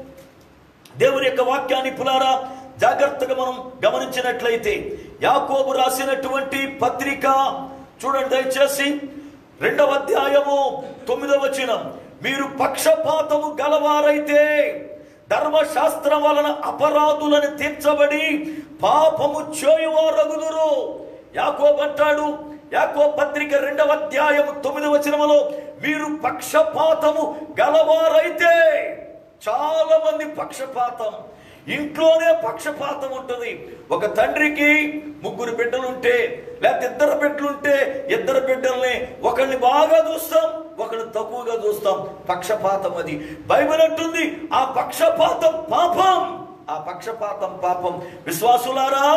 దేవుని యొక్క వాక్యాన్ని పులారా జాగ్రత్తగా మనం గమనించినట్లయితే యాకోబు రాసినటువంటి పత్రిక చూడండి దయచేసి రెండవ అధ్యాయము తొమ్మిదవ వచనం మీరు పక్షపాతము గలవారైతే ధర్మశాస్త్రం వలన అపరాధులను తీర్చబడి పాపము చేయువారగుదురు యాకోబు అంటాడు యాకో పత్రిక రెండవ అధ్యాయము తొమ్మిదవ వచనములో మీరు పక్షపాతము గలవారైతే చాలా మంది పక్షపాతం ఇంట్లోనే పక్షపాతం ఉంటుంది ఒక తండ్రికి ముగ్గురు బిడ్డలుంటే లేకపోతే ఇద్దరు బిడ్డలుంటే ఇద్దరు బిడ్డల్ని ఒకరిని బాగా చూస్తాం ఒకరిని తక్కువగా చూస్తాం పక్షపాతం అది బైబిల్ అంటుంది ఆ పక్షపాతం పాపం ఆ పక్షపాతం పాపం విశ్వాసులారా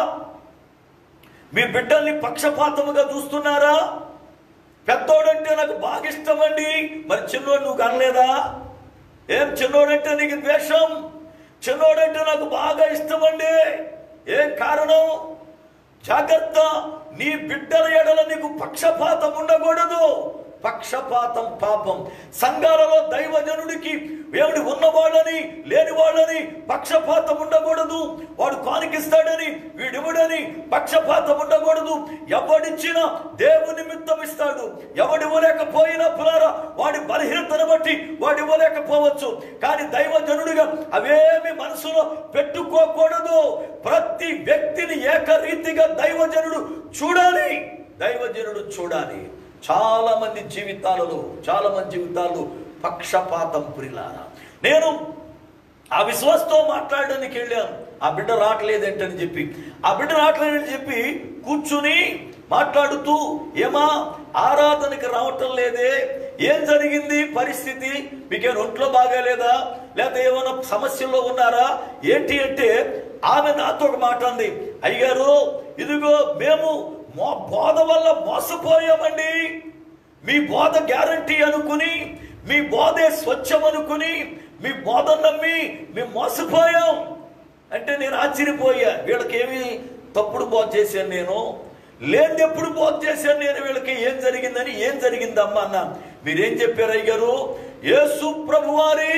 మీ బిడ్డల్ని పక్షపాతముగా చూస్తున్నారా పెద్దోడంటే నాకు బాగా ఇష్టమండి మరి చిన్నోడు నువ్వు కనలేదా ఏం చిన్నోడంటే నీకు ద్వేషం చిన్నోడంటే నాకు బాగా ఇష్టమండి ఏం కారణం జాగ్రత్త నీ బిడ్డల ఎడల నీకు పక్షపాతం ఉండకూడదు పక్షపాతం పాపం సంఘాలలో దైవజనుడికి దేవుడి ఉన్నవాళ్ళని లేని వాళ్ళని పక్షపాతం ఉండకూడదు వాడు కానికిస్తాడని వీడివ్వడని పక్షపాతం ఉండకూడదు ఎవడిచ్చినా దేవుని నిమిత్తం ఇస్తాడు ఎవడివ్వలేకపోయినా పులారా వాడి బలహీనతను బట్టి వాడు ఇవ్వలేకపోవచ్చు కానీ దైవజనుడిగా అవేమి మనసులో పెట్టుకోకూడదు ప్రతి వ్యక్తిని ఏకరీతిగా దైవజనుడు చూడాలి దైవజనుడు చూడాలి చాలా మంది జీవితాలలో చాలా మంది జీవితాలు పక్షపాతం పురిలారా నేను ఆ విశ్వాసతో మాట్లాడడానికి వెళ్ళాను ఆ బిడ్డ రావట్లేదేంటని చెప్పి ఆ బిడ్డ రావట్లేదని చెప్పి కూర్చుని మాట్లాడుతూ ఏమా ఆరాధనకి రావటం లేదే ఏం జరిగింది పరిస్థితి మీకేం ఒంట్లో బాగాలేదా లేకపోతే ఏమైనా సమస్యల్లో ఉన్నారా ఏంటి అంటే ఆమె నాతో ఒక మాట అంది అయ్యారు ఇదిగో మేము మో బోధ వల్ల మోసపోయామండి మీ బోధ గ్యారంటీ అనుకుని మీ బోధే స్వచ్ఛం అనుకుని మీ బోధ నమ్మి మేము మోసపోయాం అంటే నేను ఆశ్చర్యపోయా వీళ్ళకేమి తప్పుడు బోధ చేశాను నేను లేని ఎప్పుడు బోధ చేశాను నేను వీళ్ళకి ఏం జరిగిందని ఏం జరిగిందమ్మా అన్న మీరేం చెప్పారు అయ్యారు యేసు ప్రభువారి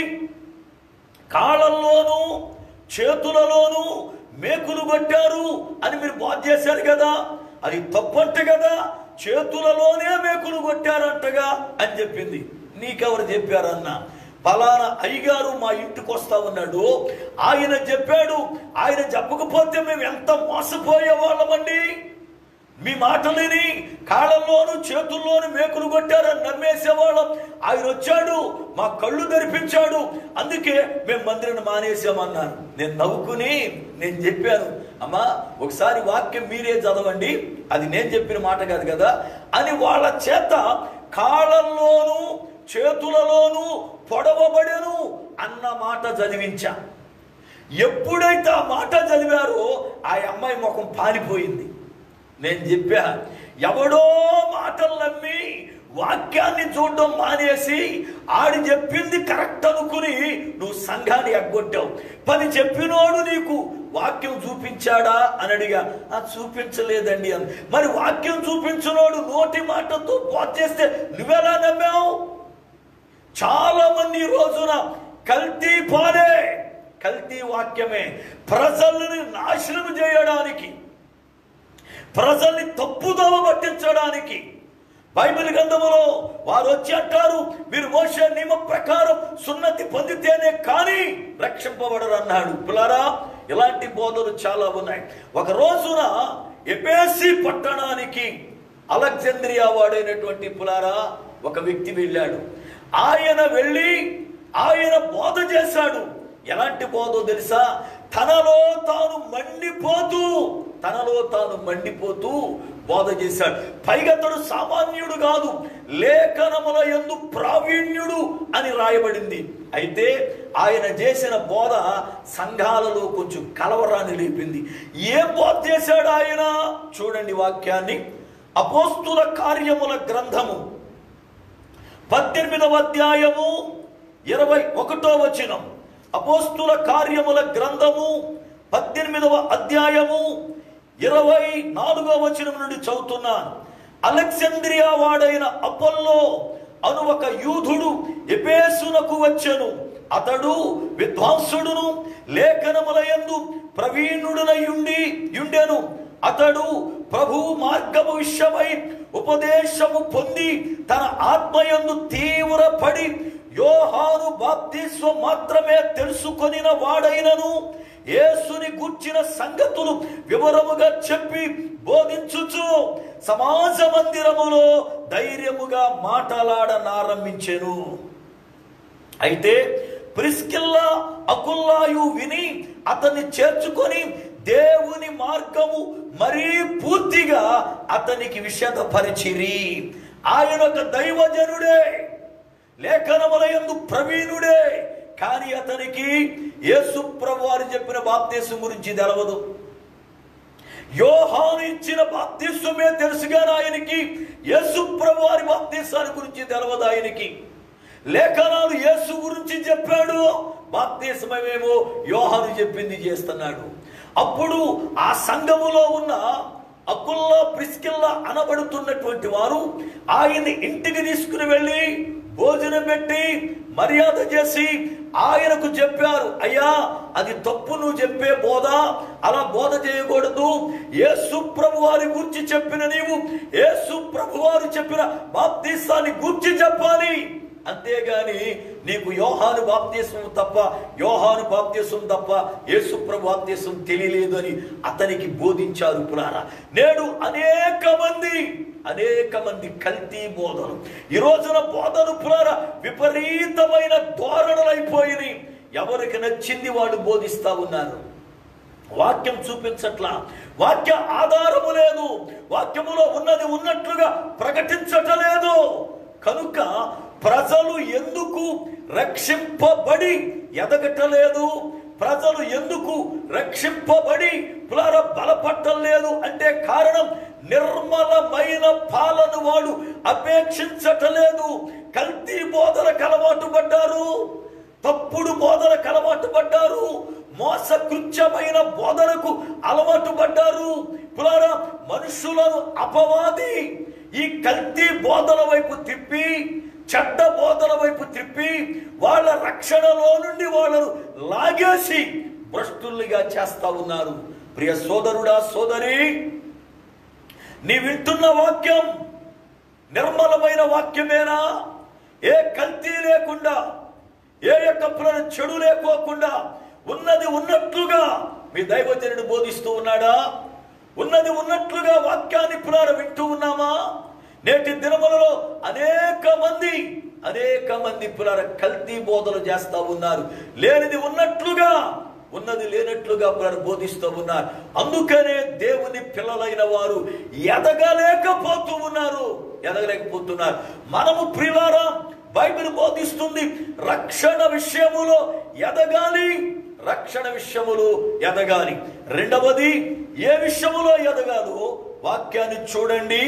కాళ్ళల్లోనూ చేతులలోనూ మేకులు కొట్టారు అని మీరు బాధ చేశారు కదా అది తప్పంట కదా చేతులలోనే మేకులు కొట్టారంటగా అని చెప్పింది నీకెవరు చెప్పారన్నా పలానా అయ్యగారు మా ఇంటికి వస్తా ఉన్నాడు ఆయన చెప్పాడు ఆయన చెప్పకపోతే మేము ఎంత మోసపోయే వాళ్ళమండి మీ మాటలేని కాళ్ళల్లోను చేతుల్లోను మేకులు కొట్టారని నమ్మేసేవాళ్ళం ఆయన వచ్చాడు మా కళ్ళు తెరిపించాడు అందుకే మేము మందిరాన్ని మానేసామన్నారు నేను నవ్వుకుని నేను చెప్పాను అమ్మా ఒకసారి వాక్యం మీరే చదవండి అది నేను చెప్పిన మాట కాదు కదా అని వాళ్ళ చేత కాళ్ళల్లోను చేతులలోనూ పొడవబడెను అన్న మాట చదివించా ఎప్పుడైతే ఆ మాట చదివారో ఆ అమ్మాయి ముఖం పాలిపోయింది నేను చెప్పా ఎవడో మాటలు నమ్మి వాక్యాన్ని చూడడం మానేసి ఆడి చెప్పింది కరెక్ట్ అనుకుని నువ్వు సంఘాన్ని ఎగ్గొట్టావు పని చెప్పినోడు నీకు వాక్యం చూపించాడా అని అడిగా ఆ చూపించలేదండి అని మరి వాక్యం చూపించినోడు నోటి మాటతో పోత చేస్తే నువ్వెలా నమ్మావు చాలా మంది ఈ రోజున కల్తీ పాడే కల్తీ వాక్యమే ప్రజల్ని నాశనం చేయడానికి ప్రజల్ని తప్పుదోవ పట్టించడానికి బైబిల్ గ్రంథములో వారు వచ్చి అంటారు మీరు మోసే నియమ ప్రకారం సున్నతి పొందితేనే కానీ రక్షింపబడరు అన్నాడు పిల్లారా ఇలాంటి బోధలు చాలా ఉన్నాయి ఒక రోజున ఎపేసి పట్టణానికి అలెగ్జాంద్రియా వాడైనటువంటి పులారా ఒక వ్యక్తి వెళ్ళాడు ఆయన వెళ్ళి ఆయన బోధ చేశాడు ఎలాంటి బోధో తెలుసా తనలో తాను మండిపోతూ తనలో తాను మండిపోతూ బోధ చేశాడు పైగా అతడు సామాన్యుడు కాదు లేఖనముల ఎందు ప్రావీణ్యుడు అని రాయబడింది అయితే ఆయన చేసిన బోధ సంఘాలలో కొంచెం కలవరాన్ని లేపింది ఏం బోధ చేశాడు ఆయన చూడండి వాక్యాన్ని అపోస్తుల కార్యముల గ్రంథము పద్దెనిమిదవ అధ్యాయము ఇరవై ఒకటో వచనం అపోస్తుల కార్యముల గ్రంథము పద్దెనిమిదవ అధ్యాయము ఇరవై నాలుగో వచనం నుండి చదువుతున్నాను అలెక్సాంద్రియా వాడైన అపోల్లో అను ఒక యూదుడు ఎపేసునకు వచ్చెను అతడు విద్వాంసుడును లేఖనములయందు ప్రవీణుడునయుండి యుండెను అతడు ప్రభు మార్గము విషయమై ఉపదేశము పొంది తన ఆత్మయందు తీవ్రపడి యోహాను బాప్తిస్వం మాత్రమే తెలుసుకొనిన వాడైనను యేసుని గూర్చిన సంగతులు వివరముగా చెప్పి బోధించుచు సమాజ మందిరములో ధైర్యముగా మాటలాడనారంభించెను అయితే ప్రిస్కిల్లా అకుల్లాయు విని అతన్ని చేర్చుకొని దేవుని మార్గము మరీ పూర్తిగా అతనికి విషదపరిచిరి ఆయన ఒక దైవజనుడే లేఖనముల యందు ప్రవీణుడే కానీ అతనికి యేసు ప్రభు వారు చెప్పిన బాప్తీసం గురించి తెలవదు యోహాను ఇచ్చిన బాప్తీసమే తెలుసుగాని ఆయనకి యేసు ప్రభు వారి బాప్తీసాన్ని గురించి తెలవదు ఆయనకి లేఖనాలు యేసు గురించి చెప్పాడు బాప్తీసమేమో యోహాను చెప్పింది చేస్తున్నాడు అప్పుడు ఆ సంఘములో ఉన్న అకుల్లా ప్రిస్కిల్లా అనబడుతున్నటువంటి వారు ఆయన్ని ఇంటికి తీసుకుని వెళ్ళి భోజనం పెట్టి మర్యాద చేసి ఆయనకు చెప్పారు అయ్యా అది తప్పు నువ్వు చెప్పే బోధ అలా బోధ చేయకూడదు యేసు ప్రభు వారి గురించి చెప్పిన నీవు యేసు ప్రభు వారు చెప్పిన బాప్తీసాన్ని గురించి చెప్పాలి అంతేగాని నీకు యోహాను బాప్తీసం తప్ప యోహాను బాప్తీసం తప్ప యేసు ప్రభు బాప్తీసం తెలియలేదు అని అతనికి బోధించారు పులారా నేడు అనేక మంది అనేక మంది కల్తీ బోధలు ఈ రోజున బోధలు పులారా విపరీతమైన ధోరణులు అయిపోయినాయి ఎవరికి నచ్చింది వాళ్ళు బోధిస్తా ఉన్నారు వాక్యం చూపించట్లా వాక్య ఆధారము లేదు వాక్యములో ఉన్నది ఉన్నట్లుగా ప్రకటించటలేదు కనుక ప్రజలు ఎందుకు రక్షింపబడి ఎదగటలేదు ప్రజలు ఎందుకు రక్షింపబడి పులార బలపట్టలేదు అంటే కారణం నిర్మలమైన పాలన వాడు అపేక్షించటలేదు కల్తీ బోధలకు అలవాటు పడ్డారు తప్పుడు బోధలకు అలవాటు పడ్డారు మోసకృత్యమైన బోధనకు అలవాటు పడ్డారు పులారా మనుషులను అపవాది ఈ కల్తీ బోధల వైపు తిప్పి చెడ్డ బోధల వైపు తిప్పి వాళ్ళ రక్షణలో నుండి వాళ్ళను లాగేసి భ్రష్టుల్నిగా చేస్తా ఉన్నారు ప్రియ సోదరుడా సోదరి నీ వింటున్న వాక్యం నిర్మలమైన వాక్యమేనా ఏ కల్తీ లేకుండా ఏ యొక్క ప్ర- చెడు లేకోకుండా ఉన్నది ఉన్నట్లుగా మీ దైవజనుడు బోధిస్తూ ఉన్నాడా ఉన్నది ఉన్నట్లుగా వాక్యాన్ని పురాణ వింటూ ఉన్నామా నేటి దినములలో అనేక మంది అనేక మంది పురాణ కల్తీ బోధలు చేస్తా ఉన్నారు లేనిది ఉన్నట్లుగా ఉన్నది లేనట్లుగా పురాణ బోధిస్తూ ఉన్నారు అందుకనే దేవుని పిల్లలైన వారు ఎదగలేకపోతూ ఉన్నారు ఎదగలేకపోతున్నారు మనము ప్రియులారా బైబిల్ బోధిస్తుంది రక్షణ విషయములో ఎదగాలి రక్షణ విషయములో ఎదగాలి రెండవది ఏ విషయములో ఎదగాలో వాక్యాన్ని చూడండి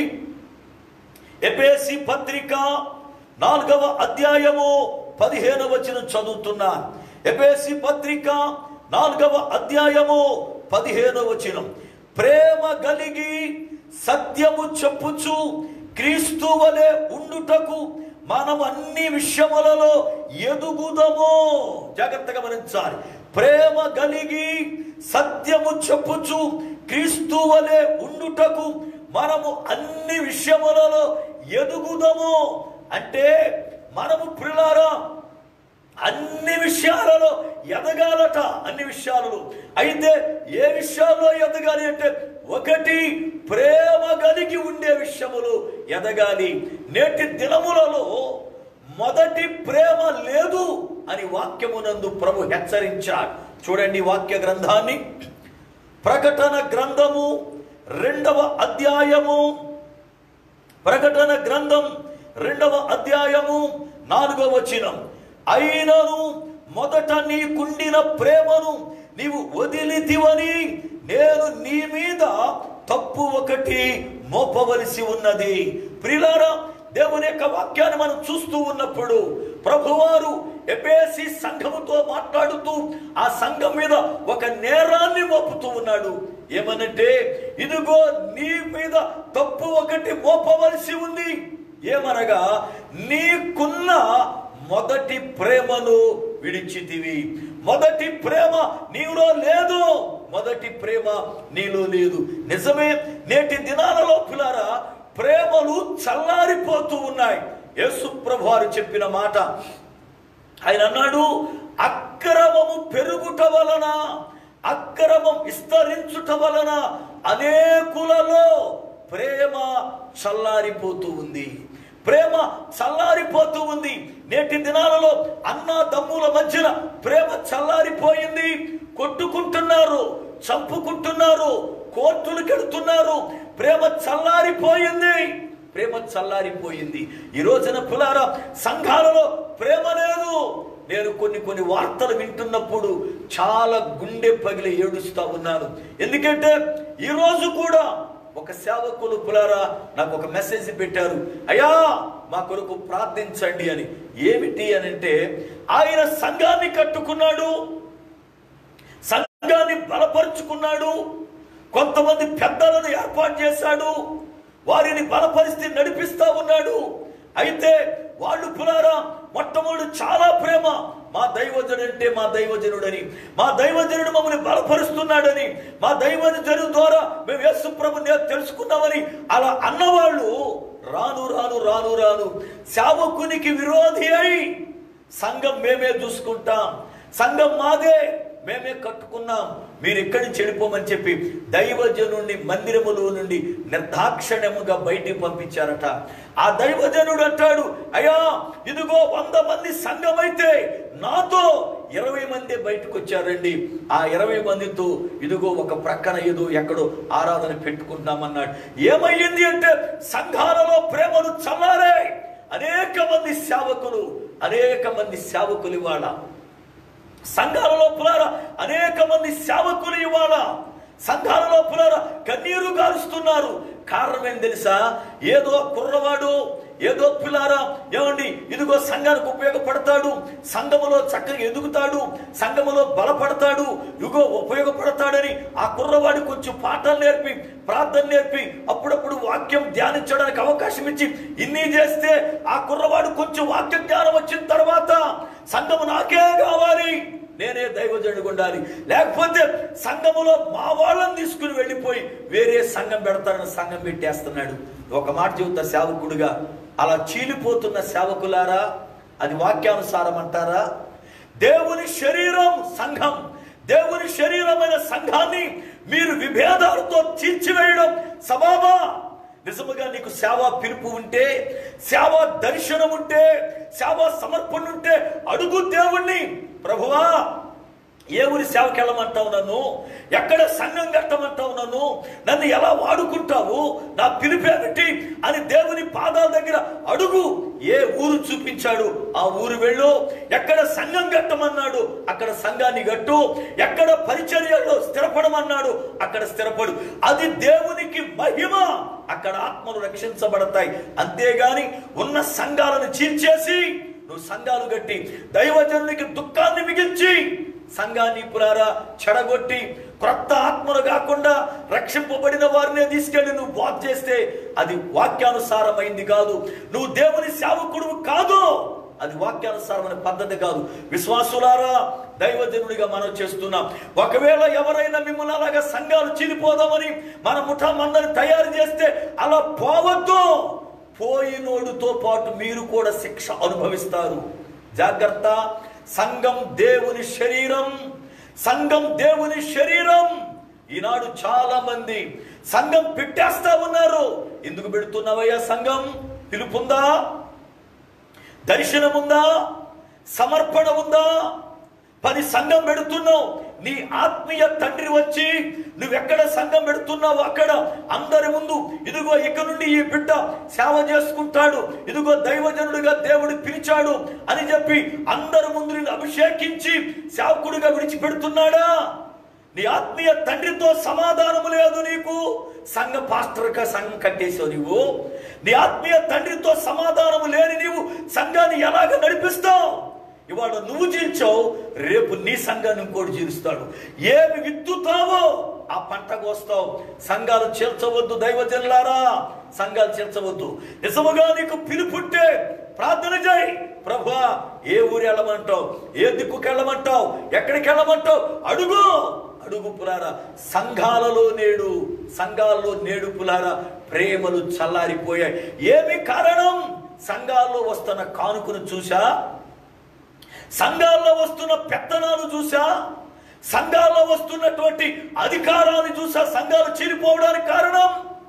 ఎపేసి పత్రిక నాలుగవ అధ్యాయము పదిహేను వచనం చదువుతున్నా ఎపేసి పత్రిక నాలుగవ అధ్యాయము పదిహేను వచనం ప్రేమ కలిగి సత్యము చెప్పుచు క్రీస్తు వలె ఉండుటకు మనం అన్ని విషయములలో ఎదుగుదము జాగ్రత్తగా గమనించాలి ప్రేమ కలిగి సత్యము చెప్పుచు క్రీస్తు వలె ఉండుటకు మనము అన్ని విషయములలో ఎదుగుదము అంటే మనము పిల్లారా అన్ని విషయాలలో ఎదగాలట అన్ని విషయాలలో అయితే ఏ విషయాల్లో ఎదగాలి అంటే ఒకటి ప్రేమ కలిగి ఉండే విషయములు ఎదగాలి నేటి దినములలో మొదటి ప్రేమ లేదు అని వాక్యమునందు ప్రభు హెచ్చరించాడు చూడండి వాక్య గ్రంథాన్ని ప్రకటన గ్రంథము రెండవ అధ్యాయము ప్రకటన గ్రంథం రెండవ అధ్యాయము నాలుగవ వచనం అయినను మొదట నీకుండిన ప్రేమను నీవు వదిలితివని నేను నీ మీద తప్పు ఒకటి మోపవలసి ఉన్నది ప్రిలారా దేవుని యొక్క వాక్యాన్ని మనం చూస్తూ ఉన్నప్పుడు ప్రభువారు ఎపేసి సంఘముతో మాట్లాడుతూ ఆ సంఘం మీద ఒక నేరాన్ని మోపుతూ ఉన్నాడు ఏమనంటే ఇదిగో నీ మీద తప్పు ఒకటి మోపవలసి ఉంది ఏమనగా నీకున్న మొదటి ప్రేమను విడిచితివి మొదటి ప్రేమ నీలో లేదు మొదటి ప్రేమ నీలో లేదు నిజమే నేటి దినాలలో పిల్లారా ప్రేమలు చల్లారిపోతూ ఉన్నాయి యేసు ప్రభు వారు చెప్పిన మాట ఆయన అన్నాడు అక్రమము పెరుగుట వలన అక్రమం విస్తరించుట వలన అనేకులలో ప్రేమ చల్లారిపోతూ ఉంది ప్రేమ చల్లారిపోతూ ఉంది నేటి దినాలలో అన్న దమ్ముల మధ్యన ప్రేమ చల్లారిపోయింది కొట్టుకుంటున్నారు చంపుకుంటున్నారు కోర్టులకు వెళుతున్నారు ప్రేమ చల్లారిపోయింది ప్రేమ చల్లారిపోయింది ఈ రోజున పులారా సంఘాలలో ప్రేమ లేదు నేను కొన్ని కొన్ని వార్తలు వింటున్నప్పుడు చాలా గుండె పగిలి ఏడుస్తా ఉన్నాను ఎందుకంటే ఈ రోజు కూడా ఒక సేవకులు పులారా నాకు ఒక మెసేజ్ పెట్టారు అయ్యా మా కొరకు ప్రార్థించండి అని ఏమిటి అని అంటే ఆయన సంఘాన్ని కట్టుకున్నాడు సంఘాన్ని బలపరుచుకున్నాడు కొంతమంది పెద్దలను ఏర్పాటు చేశాడు వారిని బలపరిస్థితి నడిపిస్తా ఉన్నాడు అయితే వాళ్ళు పులారా మొట్టమొదటి చాలా ప్రేమ మా దైవజనుడు అంటే మా దైవజనుడని మా దైవజనుడు మమ్మల్ని బలపరుస్తున్నాడని మా దైవజనుడు ద్వారా మేము యేసు ప్రభు తెలుసుకున్నామని అలా అన్నవాళ్ళు రాను రాను రాను రాను శావకునికి విరోధి అయి సంఘం మేమే చూసుకుంటాం సంఘం మాదే మేమే కట్టుకున్నాం మీరు ఇక్కడి నుంచి వెళ్ళిపోమని చెప్పి దైవజనుడిని మందిరములో నుండి నిర్దాక్షిణ్యముగా బయటికి పంపించారట ఆ దైవజనుడు అంటాడు అయ్యా ఇదిగో వంద మంది సంఘం అయితే నాతో ఇరవై మంది బయటకు వచ్చారండి ఆ ఇరవై మందితో ఇదిగో ఒక ప్రక్కన ఏదో ఎక్కడో ఆరాధన పెట్టుకుంటామన్నాడు ఏమయ్యింది అంటే సంఘాలలో ప్రేమలు చల్లారే అనేక మంది సేవకులు అనేక మంది సేవకులు ఇవాళ సంఘాలలో పులార అనేక మంది సేవకులు ఇవాళ సంఘాలలో పులార కన్నీరు గారుస్తున్నారు కారణం ఏం తెలుసా ఏదో కుర్రవాడు ఏదో పిల్లారా ఏమండి ఇదిగో సంఘానికి ఉపయోగపడతాడు సంఘములో చక్కగా ఎదుగుతాడు సంఘములో బలపడతాడు ఇదిగో ఉపయోగపడతాడని ఆ కుర్రవాడి కొంచెం పాఠాలు నేర్పి ప్రార్థన నేర్పి అప్పుడప్పుడు వాక్యం ధ్యానించడానికి అవకాశం ఇచ్చి ఇన్ని చేస్తే ఆ కుర్రవాడు కొంచెం వాక్య జ్ఞానం వచ్చిన తర్వాత సంఘము నాకే కావాలి నేనే దైవజనుడు ఉండాలి లేకపోతే సంఘములో మా వాళ్ళని తీసుకుని వెళ్ళిపోయి వేరే సంఘం పెడతానని సంఘం పెట్టేస్తున్నాడు ఒక మాట చెబుతా సేవకుడుగా అలా చీలిపోతున్న సేవకులారా అది వాక్యానుసారం అంటారా దేవుని శరీరం సంఘం దేవుని శరీరమైన సంఘాన్ని మీరు విభేదాలతో చీల్చివేయడం సబాబా నిజముగా నీకు సేవా పిలుపు ఉంటే సేవా దర్శనం ఉంటే సేవా సమర్పణ ఉంటే అడుగు దేవుణ్ణి ప్రభువా ఏ ఊరి సేవకి వెళ్ళమంటావు నన్ను ఎక్కడ సంఘం కట్టమంటావు నన్ను నన్ను ఎలా వాడుకుంటావు నా పిలిపేమిటి అని దేవుని పాదాల దగ్గర అడుగు ఏ ఊరు చూపించాడు ఆ ఊరు వెళ్ళు ఎక్కడ సంఘం కట్టమన్నాడు అక్కడ సంఘాన్ని కట్టు ఎక్కడ పరిచర్యలో స్థిరపడమన్నాడు అక్కడ స్థిరపడు అది దేవునికి మహిమ అక్కడ ఆత్మలు రక్షించబడతాయి అంతేగాని ఉన్న సంఘాలను చీల్చేసి నువ్వు సంఘాలు కట్టి దైవజనునికి దుఃఖాన్ని మిగిల్చి సంఘాన్ని పురారా చెడగొట్టి క్రొత్త ఆత్మలు కాకుండా రక్షింపబడిన వారినే తీసుకెళ్లి నువ్వు బాధ చేస్తే అది వాక్యానుసారమైంది కాదు నువ్వు దేవుని సేవకుడు కాదు అది వాక్యానుసారమైన పద్ధతి కాదు విశ్వాసులారా దైవజనుడిగా మనం చేస్తున్నాం ఒకవేళ ఎవరైనా మిమ్మల్ని అలాగా సంఘాలు చీలిపోదామని మన ముఠా మందని తయారు చేస్తే అలా పోవద్దు పోయినోడుతో పాటు మీరు కూడా శిక్ష అనుభవిస్తారు జాగ్రత్త సంఘం దేవుని శరీరం సంఘం దేవుని శరీరం ఈనాడు చాలా మంది సంఘం పెట్టేస్తా ఉన్నారు ఎందుకు పెడుతున్నావయ్యా సంఘం పిలుపుందా దర్శనం ఉందా సమర్పణ ఉందా పది సంఘం పెడుతున్నావు నీ ఆత్మీయ తండ్రి వచ్చి నువ్వెక్కడ సంఘం పెడుతున్నావు అక్కడ అందరి ముందు ఇదిగో ఇక నుండి ఈ బిడ్డ సేవ చేసుకుంటాడు ఇదిగో దైవజనుడిగా దేవుడు పిలిచాడు అని చెప్పి అందరి ముందు నిన్ను అభిషేకించి సేవకుడిగా విడిచిపెడుతున్నాడా నీ ఆత్మీయ తండ్రితో సమాధానము లేదు నీకు సంఘ పాస్టర్గా సంఘం కట్టేసావు నీవు నీ ఆత్మీయ తండ్రితో సమాధానము లేని నీవు సంఘాన్ని ఎలాగ నడిపిస్తావు ఇవాళ నువ్వు జీల్చావు రేపు నీ సంఘాన్ని ఇంకోటి జీలుస్తాడు ఏమి విత్తుతావో ఆ పంట కోస్తావు సంఘాలు చేర్చవద్దు దైవజనులారా సంఘాలు చేర్చవద్దు నిజముగా నీకు పిలుపుంటే ప్రార్థన చేయి ప్రభా ఏ ఊరు వెళ్ళమంటావు ఏ దిక్కుకి వెళ్ళమంటావు ఎక్కడికి వెళ్ళమంటావు అడుగు అడుగు పులారా సంఘాలలో నేడు సంఘాలలో నేడు పులారా ప్రేమలు చల్లారిపోయాయి ఏమి కారణం సంఘాల్లో వస్తున్న కానుకను చూసా సంఘాల్లో వస్తున్న పెత్తనాలు చూసా సంఘాల్లో వస్తున్నటువంటి అధికారాన్ని చూసా సంఘాలు చీలిపోవడానికి కారణం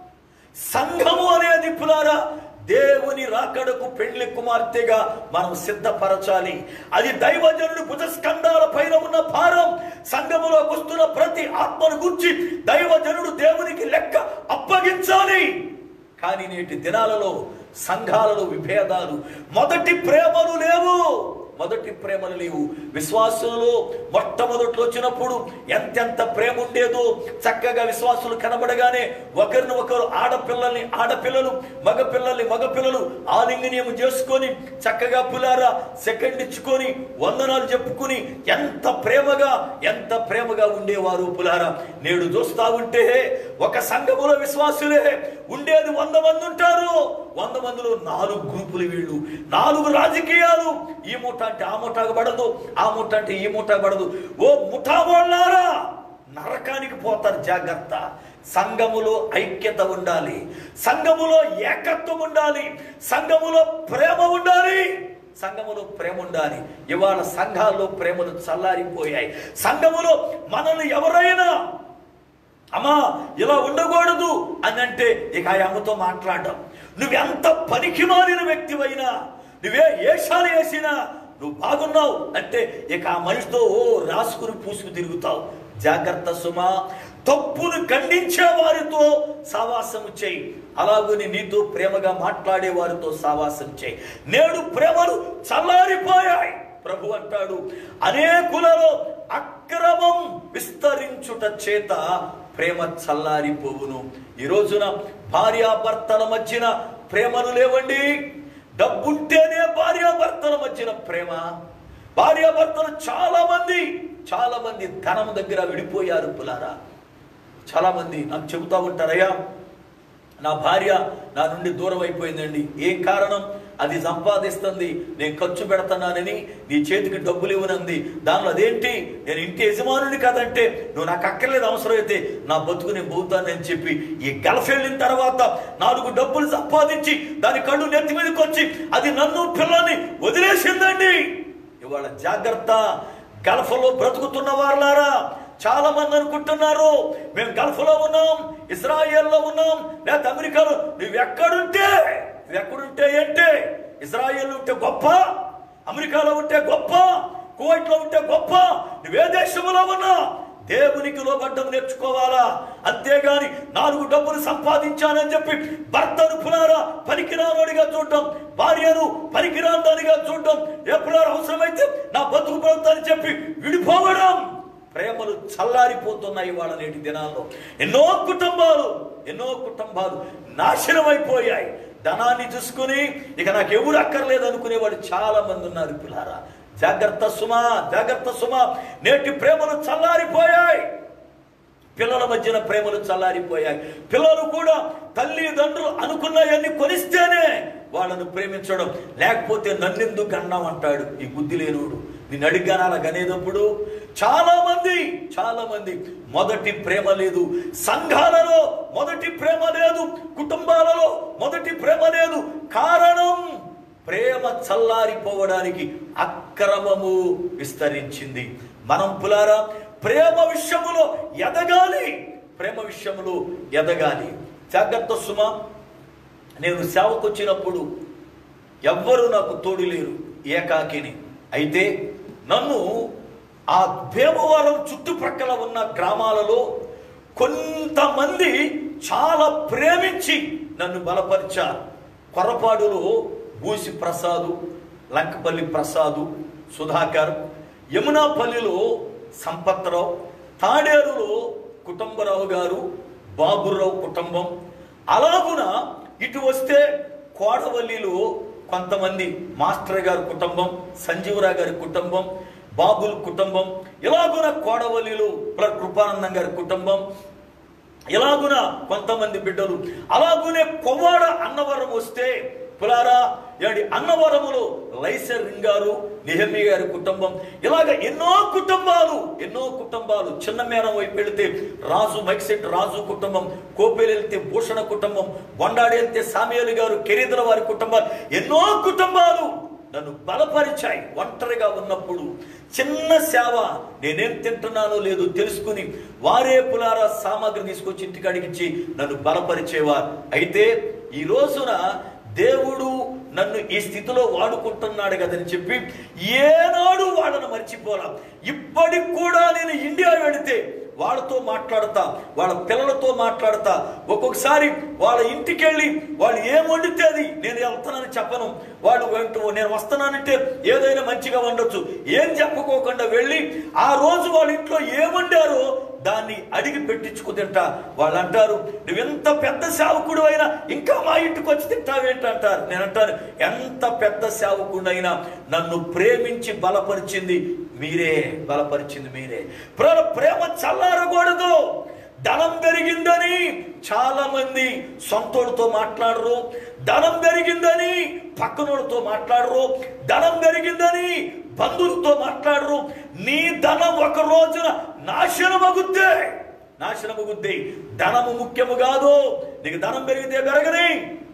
సంఘము అనేది పులారా దేవుని రాకడకు పెళ్లి కుమార్తెగా మనం సిద్ధపరచాలి అది దైవజనుడు భుజస్కంధాల పైన ఉన్న భారం సంఘములో వస్తున్న ప్రతి ఆత్మను గుర్చి దైవజనుడు దేవునికి లెక్క అప్పగించాలి కానీ నేటి దినాలలో సంఘాలలో విభేదాలు మొదటి ప్రేమలు లేవు మొదటి ప్రేమలు లేవు విశ్వాసులు మొట్టమొదట్లో వచ్చినప్పుడు ఎంతెంత ప్రేమ ఉండేదో చక్కగా విశ్వాసులు కనబడగానే ఒకరిని ఒకరు ఆడపిల్లల్ని ఆడపిల్లలు మగపిల్లల్ని మగపిల్లలు ఆలింగనీయం చేసుకొని చక్కగా పులారా సెకండ్ ఇచ్చుకొని వందనాలు చెప్పుకుని ఎంత ప్రేమగా ఎంత ప్రేమగా ఉండేవారు పులారా నేడు చూస్తా ఉంటే ఒక సంఘములో విశ్వాసులే ఉండేది వంద మంది ఉంటారు వంద మందిలో నాలుగు గ్రూపులు వీళ్ళు నాలుగు రాజకీయాలు ఈ ముఠ అంటే ఆ ముఠాకు పడదు ఆ ముఠ అంటే ఈ ముఠాకు పడదు ఓ ముఠా వాళ్ళారా నరకానికి పోతారు జాగ్రత్త సంఘములో ఐక్యత ఉండాలి సంఘములో ఏకత్వం ఉండాలి సంఘములో ప్రేమ ఉండాలి సంఘములో ప్రేమ ఉండాలి ఇవాళ సంఘాల్లో ప్రేమలు చల్లారిపోయాయి సంఘములో మనల్ని ఎవరైనా అమ్మా ఇలా ఉండకూడదు అని అంటే ఇక ఆ అమ్మతో మాట్లాడడం నువ్వెంత పనికి మారిన వ్యక్తివైనా నువ్వే ఏషాలు వేసినా నువ్వు బాగున్నావు అంటే ఇక ఆ మనిషితో ఓ రాసుకుని పూసుకు తిరుగుతావు జాగ్రత్త సుమా తప్పును ఖండించే వారితో సావాసము చేయి అలాగుని నీతో ప్రేమగా మాట్లాడే వారితో సావాసం చేయి నేడు ప్రేమలు చల్లారిపోయాయి ప్రభు అంటాడు అనేకులలో అక్రమం విస్తరించుట చేత ప్రేమ చల్లారిపోవును ఈ రోజున భార్యాభర్తల మధ్యన ప్రేమలు లేవండి డబ్బుంటేనే భార్యాభర్తల మధ్యన ప్రేమ భార్యాభర్తలు చాలా మంది చాలా మంది ధనం దగ్గర విడిపోయారు పులారా చాలా మంది నాకు చెబుతా ఉంటారయ్యా నా భార్య నా నుండి దూరం అయిపోయిందండి ఏం కారణం అది సంపాదిస్తుంది నేను ఖర్చు పెడతానని నీ చేతికి డబ్బులు ఇవ్వనంది దానిలో అదేంటి నేను ఇంటి యజమానుని కదంటే నువ్వు నాకు అక్కర్లేదు అవసరం అయితే నా బతుకు నేను పోతానని చెప్పి ఈ గల్ఫ్ వెళ్ళిన తర్వాత నాలుగు డబ్బులు సంపాదించి దాని కళ్ళు నెత్తి మీదకి వచ్చి అది నన్ను పిల్లల్ని వదిలేసిందండి ఇవాళ జాగ్రత్త గల్ఫ్లో బ్రతుకుతున్న వారులారా చాలా మంది అనుకుంటున్నారు మేము గల్ఫ్లో ఉన్నాం ఇస్రాయేల్లో ఉన్నాం లేదా అమెరికాలో నువ్వు ఎక్కడుంటే నువ్వు ఎక్కడుంటే ఏంటి ఇజ్రాయేల్ ఉంటే గొప్ప అమెరికాలో ఉంటే గొప్ప కువైట్లో ఉంటే గొప్ప నువ్వే దేశంలో ఉన్నా దేవునికి లోబడ్డం నేర్చుకోవాలా అంతేగాని నాలుగు డబ్బులు సంపాదించానని చెప్పి భర్తను పులారా పనికిరానోడిగా చూడటం భార్యను పనికిరాందానిగా చూడటం ఎప్పుడారు అవసరమైతే నా బతుకు పడుతుందని చెప్పి విడిపోవడం ప్రేమలు చల్లారిపోతున్నాయి వాళ్ళ నేటి దినాల్లో ఎన్నో కుటుంబాలు ఎన్నో కుటుంబాలు నాశనం అయిపోయాయి ధనాన్ని చూసుకుని ఇక నాకు ఎవరు అక్కర్లేదు అనుకునేవాడు చాలా మంది ఉన్నారు పిల్లారా జాగ్రత్త సుమా జాగ్రత్త సుమా నేటి ప్రేమలు చల్లారిపోయాయి పిల్లల మధ్యన ప్రేమలు చల్లారిపోయాయి పిల్లలు కూడా తల్లిదండ్రులు అనుకున్నాయన్ని కొనిస్తేనే వాళ్ళను ప్రేమించడం లేకపోతే నన్నెందుకు అన్నాం అంటాడు ఈ బుద్ధి లేనుడు నేను అడిగాను గనేటప్పుడు చాలా మంది చాలా మంది మొదటి ప్రేమ లేదు సంఘాలలో మొదటి ప్రేమ లేదు కుటుంబాలలో మొదటి ప్రేమ లేదు కారణం ప్రేమ చల్లారిపోవడానికి అక్రమము విస్తరించింది మనం పులారా ప్రేమ విషయములో ఎదగాలి ప్రేమ విషయములో ఎదగాలి జాగ్రత్త సుమ నేను సేవకు వచ్చినప్పుడు ఎవ్వరూ నాకు తోడు లేరు ఏకాకిని అయితే నన్ను ఆ భీమవరం చుట్టుప్రక్కల ఉన్న గ్రామాలలో కొంతమంది చాలా ప్రేమించి నన్ను బలపరిచారు కొరపాడులో బూసి ప్రసాదు లంకపల్లి ప్రసాదు సుధాకర్ యమునాపల్లిలో సంపత్రావు తాడేరులో కుటుంబరావు గారు బాబురావు కుటుంబం అలాగున ఇటు వస్తే కోడవల్లిలో కొంతమంది మాస్టర్ గారి కుటుంబం సంజీవరావు గారి కుటుంబం బాబుల్ కుటుంబం ఇలాగున కోడవల్లిలో ప్లస్ కృపానందం గారి కుటుంబం ఇలాగున కొంతమంది బిడ్డలు అలాగునే కొవ్వాడ అన్నవరం వస్తే పులారా ఏడి అన్నవరములో లైసర్ గారు నిహమి గారి కుటుంబం ఇలాగ ఎన్నో కుటుంబాలు ఎన్నో కుటుంబాలు చిన్న మేరం వైపు వెళితే రాజు మైక్సెట్ రాజు కుటుంబం కోపేలు వెళ్తే భూషణ కుటుంబం బొండాడి వెళ్తే సామియలు గారు కెరీదుల వారి కుటుంబాలు ఎన్నో కుటుంబాలు నన్ను బలపరిచాయి ఒంటరిగా ఉన్నప్పుడు చిన్న సేవ నేనేం తింటున్నానో లేదో తెలుసుకుని వారే పులారా సామాగ్రి తీసుకొచ్చి ఇంటికి అడిగించి నన్ను బలపరిచేవారు అయితే ఈ రోజున దేవుడు నన్ను ఈ స్థితిలో వాడుకుంటున్నాడు కదని చెప్పి ఏనాడు వాళ్ళను మర్చిపోలా ఇప్పటికి కూడా నేను ఇండియా వెళితే వాళ్ళతో మాట్లాడతా వాళ్ళ పిల్లలతో మాట్లాడతా ఒక్కొక్కసారి వాళ్ళ ఇంటికి వెళ్ళి వాళ్ళు ఏం వండితే అది నేను వెళ్తానని చెప్పను వాళ్ళు వెంట నేను వస్తున్నానంటే ఏదైనా మంచిగా వండొచ్చు ఏం చెప్పుకోకుండా వెళ్ళి ఆ రోజు వాళ్ళ ఇంట్లో ఏం వండారో దాన్ని అడిగి పెట్టించుకు తింటా వాళ్ళు అంటారు నువ్వెంత పెద్ద సేవకుడు అయినా ఇంకా మా ఇంటికి వచ్చి తింటావేంటి అంటారు నేను అంటాను ఎంత పెద్ద సేవకుడైనా నన్ను ప్రేమించి బలపరిచింది మీరే బలపరిచింది మీరే ప్ర- ప్రేమ చల్లారకూడదు ధనం పెరిగిందని చాలా మంది సొంతోడితో మాట్లాడరు ధనం పెరిగిందని పక్కనోడితో మాట్లాడరు ధనం పెరిగిందని బంధువులతో మాట్లాడరు నీ ధనం ఒక రోజున నాశనమగుద్దే నాశనమగుద్ది ధనము ముఖ్యము కాదు నీకు ధనం పెరిగితే పెరగని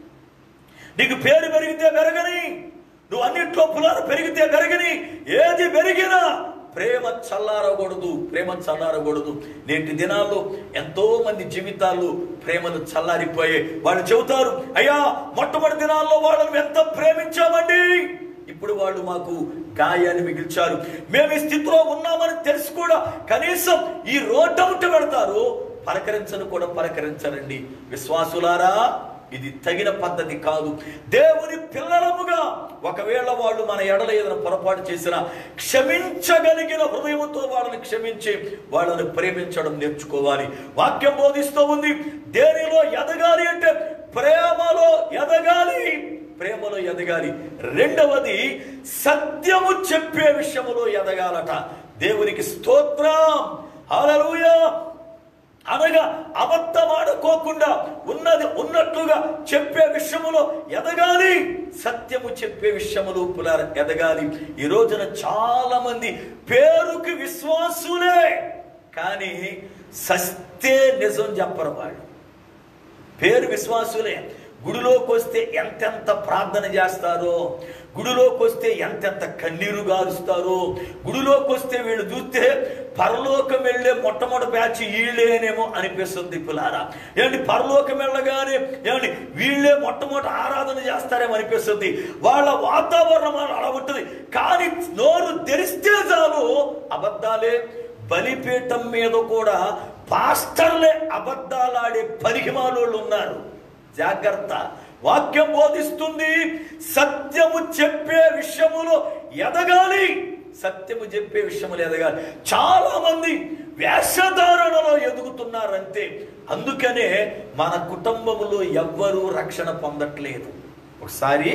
నీకు పేరు పెరిగితే పెరగని నువ్వు అన్నిట్లో పులాలు పెరిగితే పెరగని ఏది పెరిగినా ప్రేమ చల్లారకూడదు ప్రేమ చల్లారకూడదు నేటి దినాల్లో ఎంతో మంది జీవితాల్లో ప్రేమలు చల్లారిపోయాయి వాళ్ళు చెబుతారు అయ్యా మొట్టమొదటి దినాల్లో వాళ్ళని ఎంత ప్రేమించామండి ఇప్పుడు వాళ్ళు మాకు గాయాన్ని మిగిల్చారు మేము ఈ స్థితిలో ఉన్నామని తెలిసి కూడా కనీసం ఈ రోడ్డు ఉంటే పెడతారు పలకరించను కూడా పలకరించరండి విశ్వాసులారా ఇది తగిన పద్ధతి కాదు దేవుని పిల్లలముగా ఒకవేళ వాళ్ళు మన ఎడల ఏదైనా పొరపాటు చేసినా క్షమించగలిగిన హృదయంతో వాళ్ళని క్షమించి వాళ్ళని ప్రేమించడం నేర్చుకోవాలి వాక్యం బోధిస్తూ ఉంది దేనిలో ఎదగాలి అంటే ప్రేమలో ఎదగాలి ప్రేమలో ఎదగాలి రెండవది సత్యము చెప్పే విషయములో ఎదగాలట దేవునికి స్తోత్రం హల్లెలూయా అనగా అబద్ధమాడుకోకుండా ఉన్నది ఉన్నట్లుగా చెప్పే విషయములో ఎదగాలి సత్యము చెప్పే విషయములో పులార ఎదగాలి ఈ రోజున చాలా మంది పేరుకి విశ్వాసులే కానీ సస్తే నిజం చెప్పరు వాళ్ళు పేరు విశ్వాసులే గుడిలోకి వస్తే ఎంతెంత ప్రార్థన చేస్తారో గుడిలోకి వస్తే ఎంతెంత కన్నీరు గారుస్తారు గుడిలోకి వస్తే వీళ్ళు చూస్తే పరలోకం వెళ్ళే మొట్టమొదటి బ్యాచ్ వీళ్ళేనేమో అనిపిస్తుంది పిల్లారా ఏమండి పరలోకం వెళ్ళగానే ఏమండి వీళ్ళే మొట్టమొదటి ఆరాధన చేస్తారేమో అనిపిస్తుంది వాళ్ళ వాతావరణం అలా ఉంటుంది కానీ నోరు తెరిస్తే చాలు అబద్ధాలే బలిపీఠం మీద కూడా పాస్టర్లే అబద్ధాలాడే పరిహిమాలోళ్ళు ఉన్నారు జాగ్రత్త వాక్యం బోధిస్తుంది సత్యము చెప్పే విషయములో ఎదగాలి సత్యము చెప్పే విషయములు ఎదగాలి చాలా మంది వేషధారణలో ఎదుగుతున్నారంతే అందుకనే మన కుటుంబములో ఎవ్వరూ రక్షణ పొందట్లేదు ఒకసారి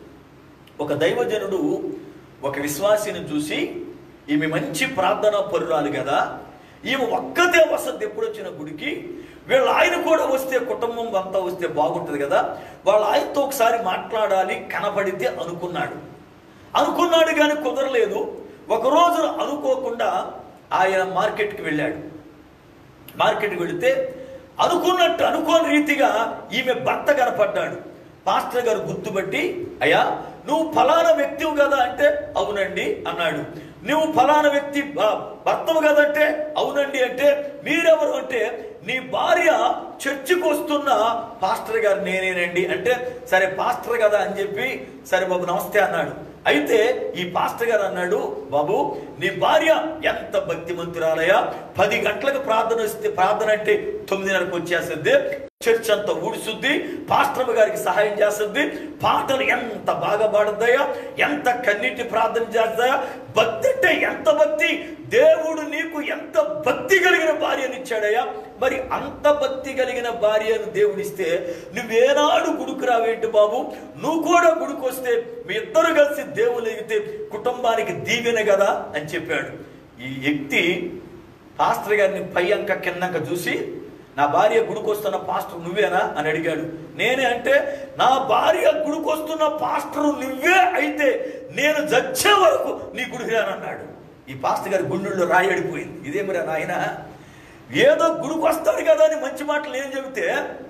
ఒక దైవజనుడు ఒక విశ్వాసిని చూసి ఈమె మంచి ప్రార్థన పరురాలు కదా ఈమె ఒక్కతే వసతి ఎప్పుడు వచ్చిన గుడికి వీళ్ళ ఆయన కూడా వస్తే కుటుంబం అంతా వస్తే బాగుంటుంది కదా వాళ్ళ ఆయనతో ఒకసారి మాట్లాడాలి కనపడితే అనుకున్నాడు అనుకున్నాడు కానీ కుదరలేదు ఒక రోజు అనుకోకుండా ఆయన మార్కెట్కి వెళ్ళాడు మార్కెట్కి వెళితే అనుకున్నట్టు అనుకోని రీతిగా ఈమె భర్త కనపడ్డాడు పాస్టర్ గారు గుర్తుపట్టి అయ్యా నువ్వు ఫలానా వ్యక్తివి కదా అంటే అవునండి అన్నాడు నువ్వు ఫలానా వ్యక్తి భ- భర్తవు కదంటే అవునండి అంటే మీరెవరు అంటే నీ భార్య చర్చికి వస్తున్న పాస్టర్ గారు నేనేనండి అంటే సరే పాస్టర్ కదా అని చెప్పి సరే బాబు నమస్తే అన్నాడు అయితే ఈ పాస్టర్ గారు అన్నాడు బాబు నీ భార్య ఎంత భక్తిమంతురాలయ్యా పది గంటలకు ప్రార్థన వస్తే ప్రార్థన అంటే తొమ్మిదిన్నరకు వచ్చేస్తుంది చర్చ్ అంతా ఊడుస్తుంది పాస్టర్ గారికి సహాయం చేస్తుంది పాటలు ఎంత బాగా పాడుతాయా ఎంత కన్నీటి ప్రార్థన చేస్తాయా భక్తి అంటే ఎంత భక్తి దేవుడు నీకు ఎంత భక్తి కలిగిన భార్యనిచ్చాడయ్యా మరి అంత భక్తి కలిగిన భార్యను దేవుడిస్తే నువ్వేనాడు గుడికి రావేంటి బాబు నువ్వు కూడా గుడికి వస్తే మీ ఇద్దరు కలిసి దేవులు ఎగితే కుటుంబానికి దీవెన కదా అని చెప్పాడు ఈ వ్యక్తి పాస్టర్ గారిని పై అంక కిందంక చూసి నా భార్య గుడికొస్తున్న పాస్టర్ నువ్వేనా అని అడిగాడు నేనే అంటే నా భార్య గుడికొస్తున్న పాస్టర్ నువ్వే అయితే నేను చచ్చే వరకు నీ గుడికి రానన్నాడు ఈ పాస్టర్ గారి గుండెల్లో రాయడిపోయింది ఇదేమిరా నాయన ఏదో గుడికి వస్తాడు కదా అని మంచి మాటలు ఏం చెబితే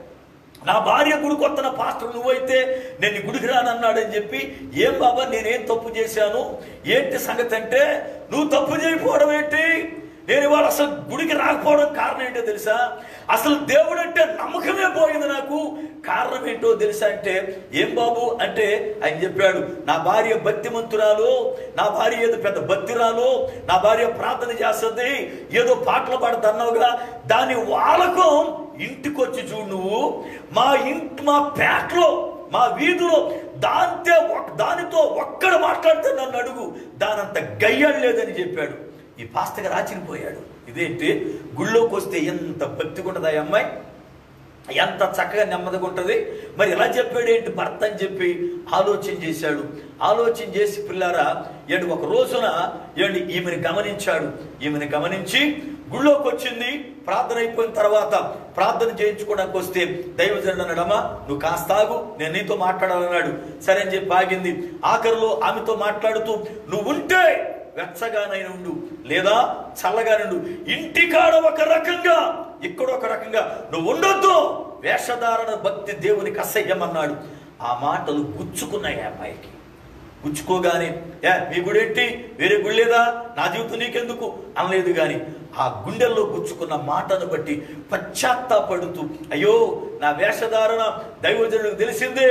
నా భార్య గుడికి వస్తున్న పాస్టర్ నువ్వైతే నేను నీ గుడికి రానన్నాడని చెప్పి ఏం బాబా నేనేం తప్పు చేశాను ఏంటి సంగతి అంటే నువ్వు తప్పు చేయకపోవడం ఏంటి నేను ఇవాళ అసలు గుడికి రాకపోవడం కారణం ఏంటో తెలుసా అసలు దేవుడు అంటే నమ్మకమే పోయింది నాకు కారణం ఏంటో తెలుసా అంటే ఏం బాబు అంటే ఆయన చెప్పాడు నా భార్య భక్తిమంతురాలు నా భార్య ఏదో పెద్ద భక్తిరాలు నా భార్య ప్రార్థన చేస్తుంది ఏదో పాటలు పాడుతున్నావుగా దాని వాలకం ఇంటికి వచ్చి చూడు నువ్వు మా ఇంటి మా పేటలో మా వీధిలో దాంతే ఒక్- దానితో ఒక్కడ మాట్లాడితే నన్ను అడుగు దానంత గయ్యాడు లేదని చెప్పాడు ఈ పాస్టర్ గారు ఆశ్చర్యపోయాడు ఇదేంటి గుళ్ళోకి వస్తే ఎంత భక్తిగా ఉంటుంది ఆ అమ్మాయి ఎంత చక్కగా నెమ్మదిగా ఉంటుంది మరి ఎలా చెప్పాడు ఏంటి భర్త అని చెప్పి ఆలోచన చేశాడు ఆలోచన చేసి పిల్లారా ఏంటి ఒక రోజున ఏంటి ఈమెను గమనించాడు ఈమెను గమనించి గుళ్ళోకి వచ్చింది ప్రార్థన అయిపోయిన తర్వాత ప్రార్థన చేయించుకోవడానికి వస్తే దైవజనుడు అన్నాడమ్మా నువ్వు కాస్త ఆగు నేను నీతో మాట్లాడాలన్నాడు సరే అని చెప్పి ఆగింది ఆఖరిలో ఆమెతో మాట్లాడుతూ నువ్వు ఉంటే వెచ్చగానైనా ఉండు లేదా చల్లగానే ఉండు ఇంటికాడ ఒక రకంగా ఇక్కడ ఒక రకంగా నువ్వు ఉండొద్దు వేషధారణ భక్తి దేవునికి అసహ్యమన్నాడు ఆ మాటలు గుచ్చుకున్నాయి ఆ అమ్మాయికి గుచ్చుకోగానే ఏ మీ గుడేంటి వేరే గుడి లేదా నా జీవితం నీకెందుకు అనలేదు కానీ ఆ గుండెల్లో గుచ్చుకున్న మాటను బట్టి పశ్చాత్తాపడుతూ అయ్యో నా వేషధారణ దైవజనుడికి తెలిసిందే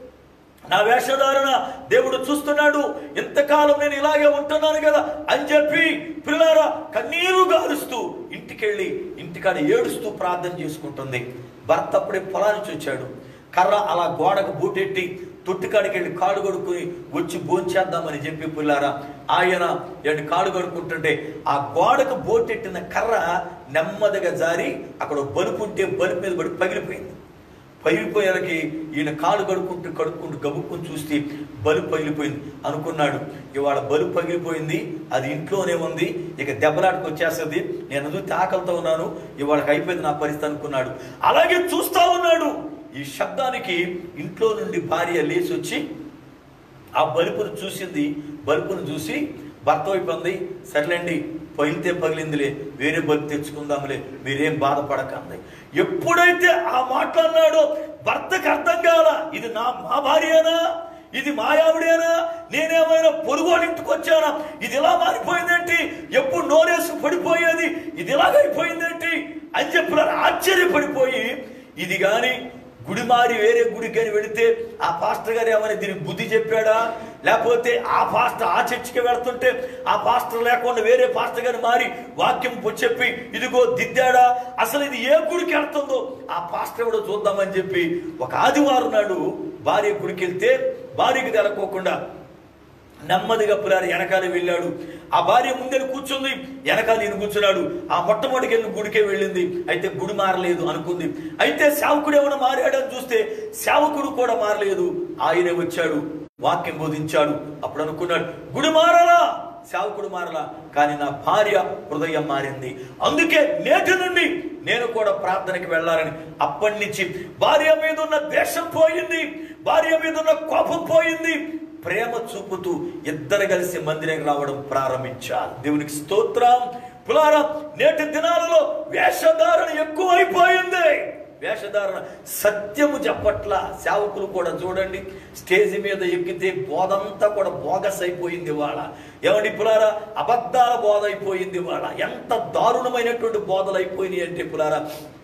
నా వేషధారణ దేవుడు చూస్తున్నాడు ఇంతకాలం నేను ఇలాగే ఉంటున్నాను కదా అని చెప్పి పిల్లారా కన్నీరు గారుస్తూ ఇంటికెళ్ళి ఇంటికాడ ఏడుస్తూ ప్రార్థన చేసుకుంటుంది భర్త అప్పుడే పొలానికి వచ్చాడు కర్ర అలా గోడకు బూటెట్టి తొట్టికాడికి వెళ్ళి కాడు కడుక్కుని వచ్చి భోంచేద్దామని చెప్పి పిల్లారా ఆయన ఏంటి కాడు కడుక్కుంటుంటే ఆ గోడకు బోటెట్టిన కర్ర నెమ్మదిగా జారి అక్కడ ఒక బలుపు ఉంటే బలుపు మీద పడి పగిలిపోయింది పగిలిపోయేలకి ఈయన కాలు కడుక్కుంటూ కడుక్కుంటూ గబుక్కుని చూస్తే బలు పగిలిపోయింది అనుకున్నాడు ఇవాళ బలు పగిలిపోయింది అది ఇంట్లోనే ఉంది ఇక దెబ్బలాటకు వచ్చేస్తుంది నేను చూస్తే ఆకలితో ఉన్నాను ఇవాళకి అయిపోయింది నా పరిస్థితి అనుకున్నాడు అలాగే చూస్తా ఉన్నాడు ఈ శబ్దానికి ఇంట్లో నుండి భార్య లేచి వచ్చి ఆ బలుపును చూసింది బలుపును చూసి భర్త వైపు అంది సర్లేండి పగిలితే పగిలిందిలే వేరే బల్బు తెచ్చుకుందాంలే మీరేం బాధపడకంది ఎప్పుడైతే ఆ మాట అన్నాడో భర్తకు అర్థం కాల ఇది నా మా భార్యనా ఇది మాయావిడేనా నేనేమైనా పొరుగువాడి ఇంటికి వచ్చానా ఇది ఇలా మారిపోయిందేంటి ఎప్పుడు నోరేసు పడిపోయేది ఇది ఇలాగైపోయిందేంటి అని చెప్పి ఆశ్చర్యపడిపోయి ఇది గాని గుడి మారి వేరే గుడికి అని వెళితే ఆ పాస్టర్ గారు ఏమైనా దీనికి బుద్ధి చెప్పాడా లేకపోతే ఆ పాస్టర్ ఆ చర్చికి వెళ్తుంటే ఆ పాస్టర్ లేకుండా వేరే పాస్టర్ గారు మారి వాక్యం చెప్పి ఇదిగో దిద్దాడా అసలు ఇది ఏ గుడికి వెళ్తుందో ఆ పాస్టర్ కూడా చూద్దామని చెప్పి ఒక ఆదివారం నాడు భార్య గుడికి వెళ్తే భార్యకి తెలకోకుండా నెమ్మదిగా పురారి వెనకాల వెళ్ళాడు ఆ భార్య ముందర కూర్చుంది వెనకాల ఈయన కూర్చున్నాడు ఆ మొట్టమొదటికి వెళ్ళిన గుడికే వెళ్ళింది అయితే గుడి మారలేదు అనుకుంది అయితే సేవకుడు ఏమైనా మారాడని చూస్తే సేవకుడు కూడా మారలేదు ఆయనే వచ్చాడు వాక్యం బోధించాడు అప్పుడు అనుకున్నాడు గుడి మారాలా సేవకుడు మారలా కానీ నా భార్య హృదయం మారింది అందుకే నేటి నుండి నేను కూడా ప్రార్థనకి వెళ్ళాలని అప్పటి నుంచి భార్య మీద ఉన్న ద్వేషం పోయింది భార్య మీద ఉన్న కోపం పోయింది ప్రేమ చూపుతూ ఇద్దరు కలిసి మందిరం రావడం ప్రారంభించారు దేవునికి స్తోత్రం పులారా నేటి దినాలలో వేషధారణ ఎక్కువైపోయింది వేషధారణ సత్యము చెప్పట్ల సేవకులు కూడా చూడండి స్టేజ్ మీద ఎక్కితే బోధంతా కూడా బోగస్ అయిపోయింది వాళ్ళ ఏమండి పులారా అబద్ధాల బోధ అయిపోయింది వాళ్ళ ఎంత దారుణమైనటువంటి బోధలు అయిపోయినాయి అంటే పులారా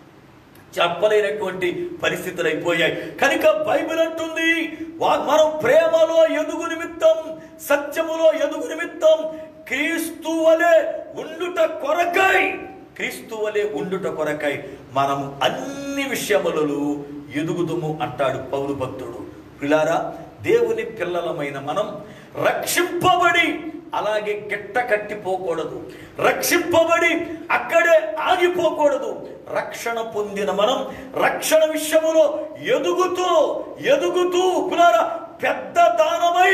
చెప్పలేనటువంటి పరిస్థితులు అయిపోయాయి కనుక బైబిల్ అంటుంది వా- మనం ప్రేమలో ఎదుగు నిమిత్తం సత్యములో ఎదుగు నిమిత్తం క్రీస్తు వలె ఉండుట కొరకై క్రీస్తు వలె ఉండుట కొరకై మనము అన్ని విషయములలో ఎదుగుదుము అంటాడు పౌరు భక్తుడు పిల్లారా దేవుని పిల్లలమైన మనం రక్షింపబడి అలాగే గిట్ట కట్టిపోకూడదు రక్షింపబడి అక్కడే ఆగిపోకూడదు రక్షణ పొందిన మనం రక్షణ విషయములో ఎదుగుతూ ఎదుగుతూ పునర పెద్ద దానమై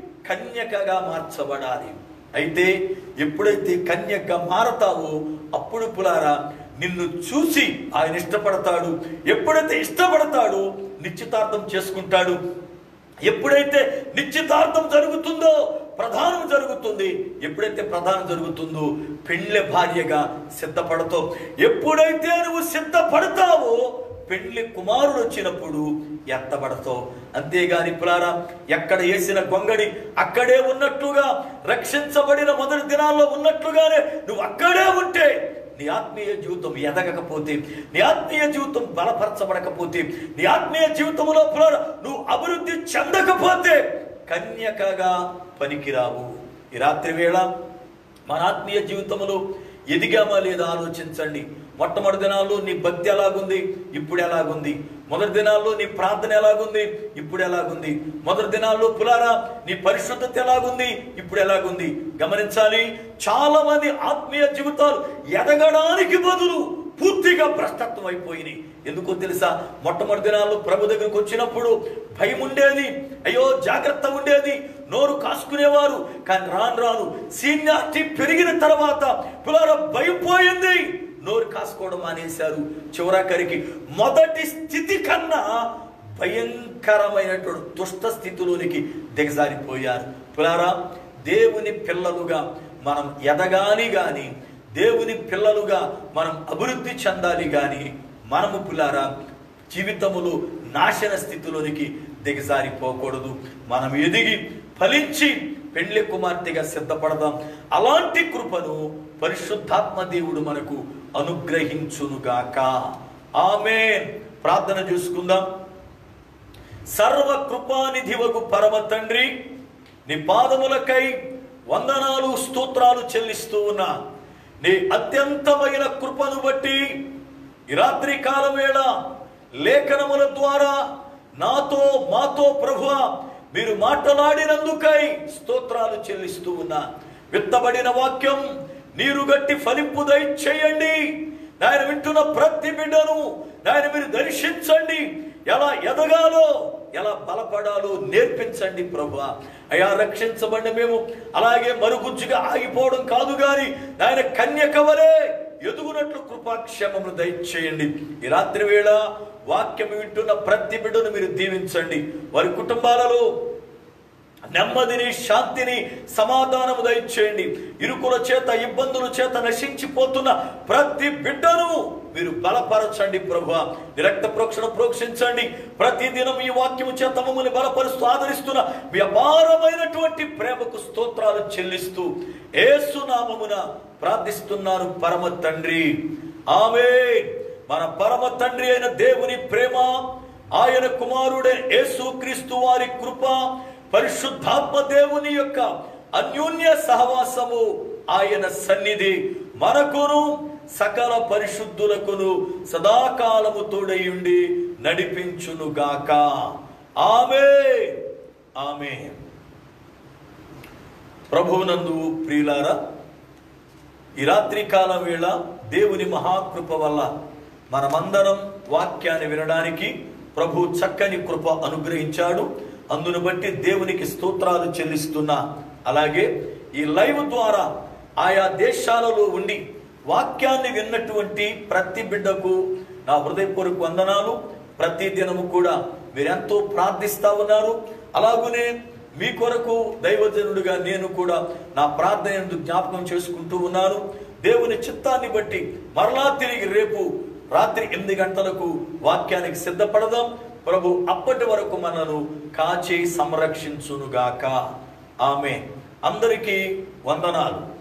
కన్యకగా మార్చబడాలి అయితే ఎప్పుడైతే కన్యకగా మారతావో అప్పుడు పులారా నిన్ను చూసి ఆయన ఇష్టపడతాడు ఎప్పుడైతే ఇష్టపడతాడో నిశ్చితార్థం చేసుకుంటాడు ఎప్పుడైతే నిశ్చితార్థం జరుగుతుందో ప్రధానం జరుగుతుంది ఎప్పుడైతే ప్రధానం జరుగుతుందో పెళ్ళె భార్యగా సిద్ధపడతావు ఎప్పుడైతే నువ్వు సిద్ధపడతావో పెళ్లి కుమారుడు వచ్చినప్పుడు ఎత్తబడతావు అంతేగాని పులారా ఎక్కడ వేసిన గొంగడి అక్కడే ఉన్నట్లుగా రక్షించబడిన మొదటి దినాల్లో ఉన్నట్లుగానే నువ్వు అక్కడే ఉంటే నీ ఆత్మీయ జీవితం ఎదగకపోతే నీ ఆత్మీయ జీవితం బలపరచబడకపోతే నీ ఆత్మీయ జీవితంలో పునర్ నువ్వు అభివృద్ధి చెందకపోతే కన్యకగా పనికిరావు ఈ రాత్రి వేళ మన ఆత్మీయ జీవితంలో ఎదిగామా లేదా ఆలోచించండి మొట్టమొదటి దినాల్లో నీ భక్తి ఎలాగుంది ఇప్పుడు ఎలాగుంది మొదటి దినాల్లో నీ ప్రార్థన ఎలాగుంది ఇప్పుడు ఎలాగుంది మొదటి దినాల్లో పులారా నీ పరిశుద్ధత ఎలాగుంది ఇప్పుడు ఎలాగుంది గమనించాలి చాలా మంది ఆత్మీయ జీవితాలు ఎదగడానికి బదులు పూర్తిగా భ్రష్టత్వం అయిపోయినాయి ఎందుకో తెలుసా మొట్టమొదటి దినాల్లో ప్రభు దగ్గరికి వచ్చినప్పుడు భయం ఉండేది అయ్యో జాగ్రత్త ఉండేది నోరు కాసుకునేవారు కానీ రాను రాను సీనియారిటీ పెరిగిన తర్వాత పులార భయం పోయింది నోరు కాసుకోవడం మానేశారు చివరాఖరికి మొదటి స్థితి కన్నా భయంకరమైనటువంటి దుష్ట స్థితిలోనికి దిగజారిపోయారు పులారా దేవుని పిల్లలుగా మనం ఎదగాలి గాని దేవుని పిల్లలుగా మనం అభివృద్ధి చెందాలి గాని మనము పిల్లారా జీవితములో నాశన స్థితిలోనికి దిగజారిపోకూడదు మనం ఎదిగి ఫలించి పెళ్లి కుమార్తెగా సిద్ధపడదాం అలాంటి కృపను పరిశుద్ధాత్మ దేవుడు మనకు అనుగ్రహించునుగాక ఆమె ప్రార్థన చూసుకుందాం సర్వ కృపానిధివగు పరమ తండ్రి నీ పాదములకై వందనాలు స్తోత్రాలు చెల్లిస్తూ ఉన్నా నీ అత్యంతమైన కృపను బట్టి ఈ రాత్రి కాలం వేళ లేఖనముల ద్వారా నాతో మాతో ప్రభువ మీరు మాట్లాడినందుకై స్తోత్రాలు చెల్లిస్తూ ఉన్నా విత్తబడిన వాక్యం నీరు గట్టి ఫలింపు దయచేయండి నాయన వింటున్న ప్రతి బిడ్డను నాయన మీరు దర్శించండి ఎలా ఎదగాలో ఎలా బలపడాలో నేర్పించండి ప్రభు అయా రక్షించబడి మేము అలాగే మరుగుజ్జుగా ఆగిపోవడం కాదు గాని నాయన కన్యక వలె ఎదుగునట్లు కృపాక్షేమమును దయచేయండి ఈ రాత్రి వేళ వాక్యం వింటున్న ప్రతి బిడ్డను మీరు దీవించండి వారి కుటుంబాలలో నెమ్మదిని శాంతిని సమాధానము దయచేయండి ఇరుకుల చేత ఇబ్బందుల చేత నశించిపోతున్న ప్రతి బిడ్డను మీరు బలపరచండి ప్రభు రక్త ప్రోక్షణ ప్రోక్షించండి ప్రతి దినం ఈ వాక్యము చేత మమ్మల్ని బలపరుస్తూ ఆదరిస్తున్న మీ అపారమైనటువంటి ప్రేమకు స్తోత్రాలు చెల్లిస్తూ ఏసునామమున ప్రార్థిస్తున్నాను పరమ తండ్రి ఆమె మన పరమ తండ్రి అయిన దేవుని ప్రేమ ఆయన కుమారుడే యేసుక్రీస్తు వారి కృప పరిశుద్ధాత్మ దేవుని యొక్క అన్యోన్య సహవాసము ఆయన సన్నిధి మనకును సకల పరిశుద్ధులకును సదాకాలము తోడయుండి నడిపించునుగాక ఆమె ఆమె ప్రభువునందు ప్రియులారా ఈ రాత్రి కాలం వేళ దేవుని మహాకృప వల్ల మనమందరం వాక్యాన్ని వినడానికి ప్రభు చక్కని కృప అనుగ్రహించాడు అందును బట్టి దేవునికి స్తోత్రాలు చెల్లిస్తున్నా అలాగే ఈ లైవ్ ద్వారా ఆయా దేశాలలో ఉండి వాక్యాన్ని విన్నటువంటి ప్రతి బిడ్డకు నా హృదయపూర్వక వందనాలు ప్రతి దినము కూడా మీరెంతో ప్రార్థిస్తా ఉన్నారు అలాగునే మీ కొరకు దైవజనుడిగా నేను కూడా నా ప్రార్థన ఎందుకు జ్ఞాపకం చేసుకుంటూ ఉన్నాను దేవుని చిత్తాన్ని బట్టి మరలా తిరిగి రేపు రాత్రి ఎనిమిది గంటలకు వాక్యానికి సిద్ధపడదాం ప్రభు అప్పటి వరకు మనను కాచి సంరక్షించునుగాక ఆమె అందరికీ వందనాలు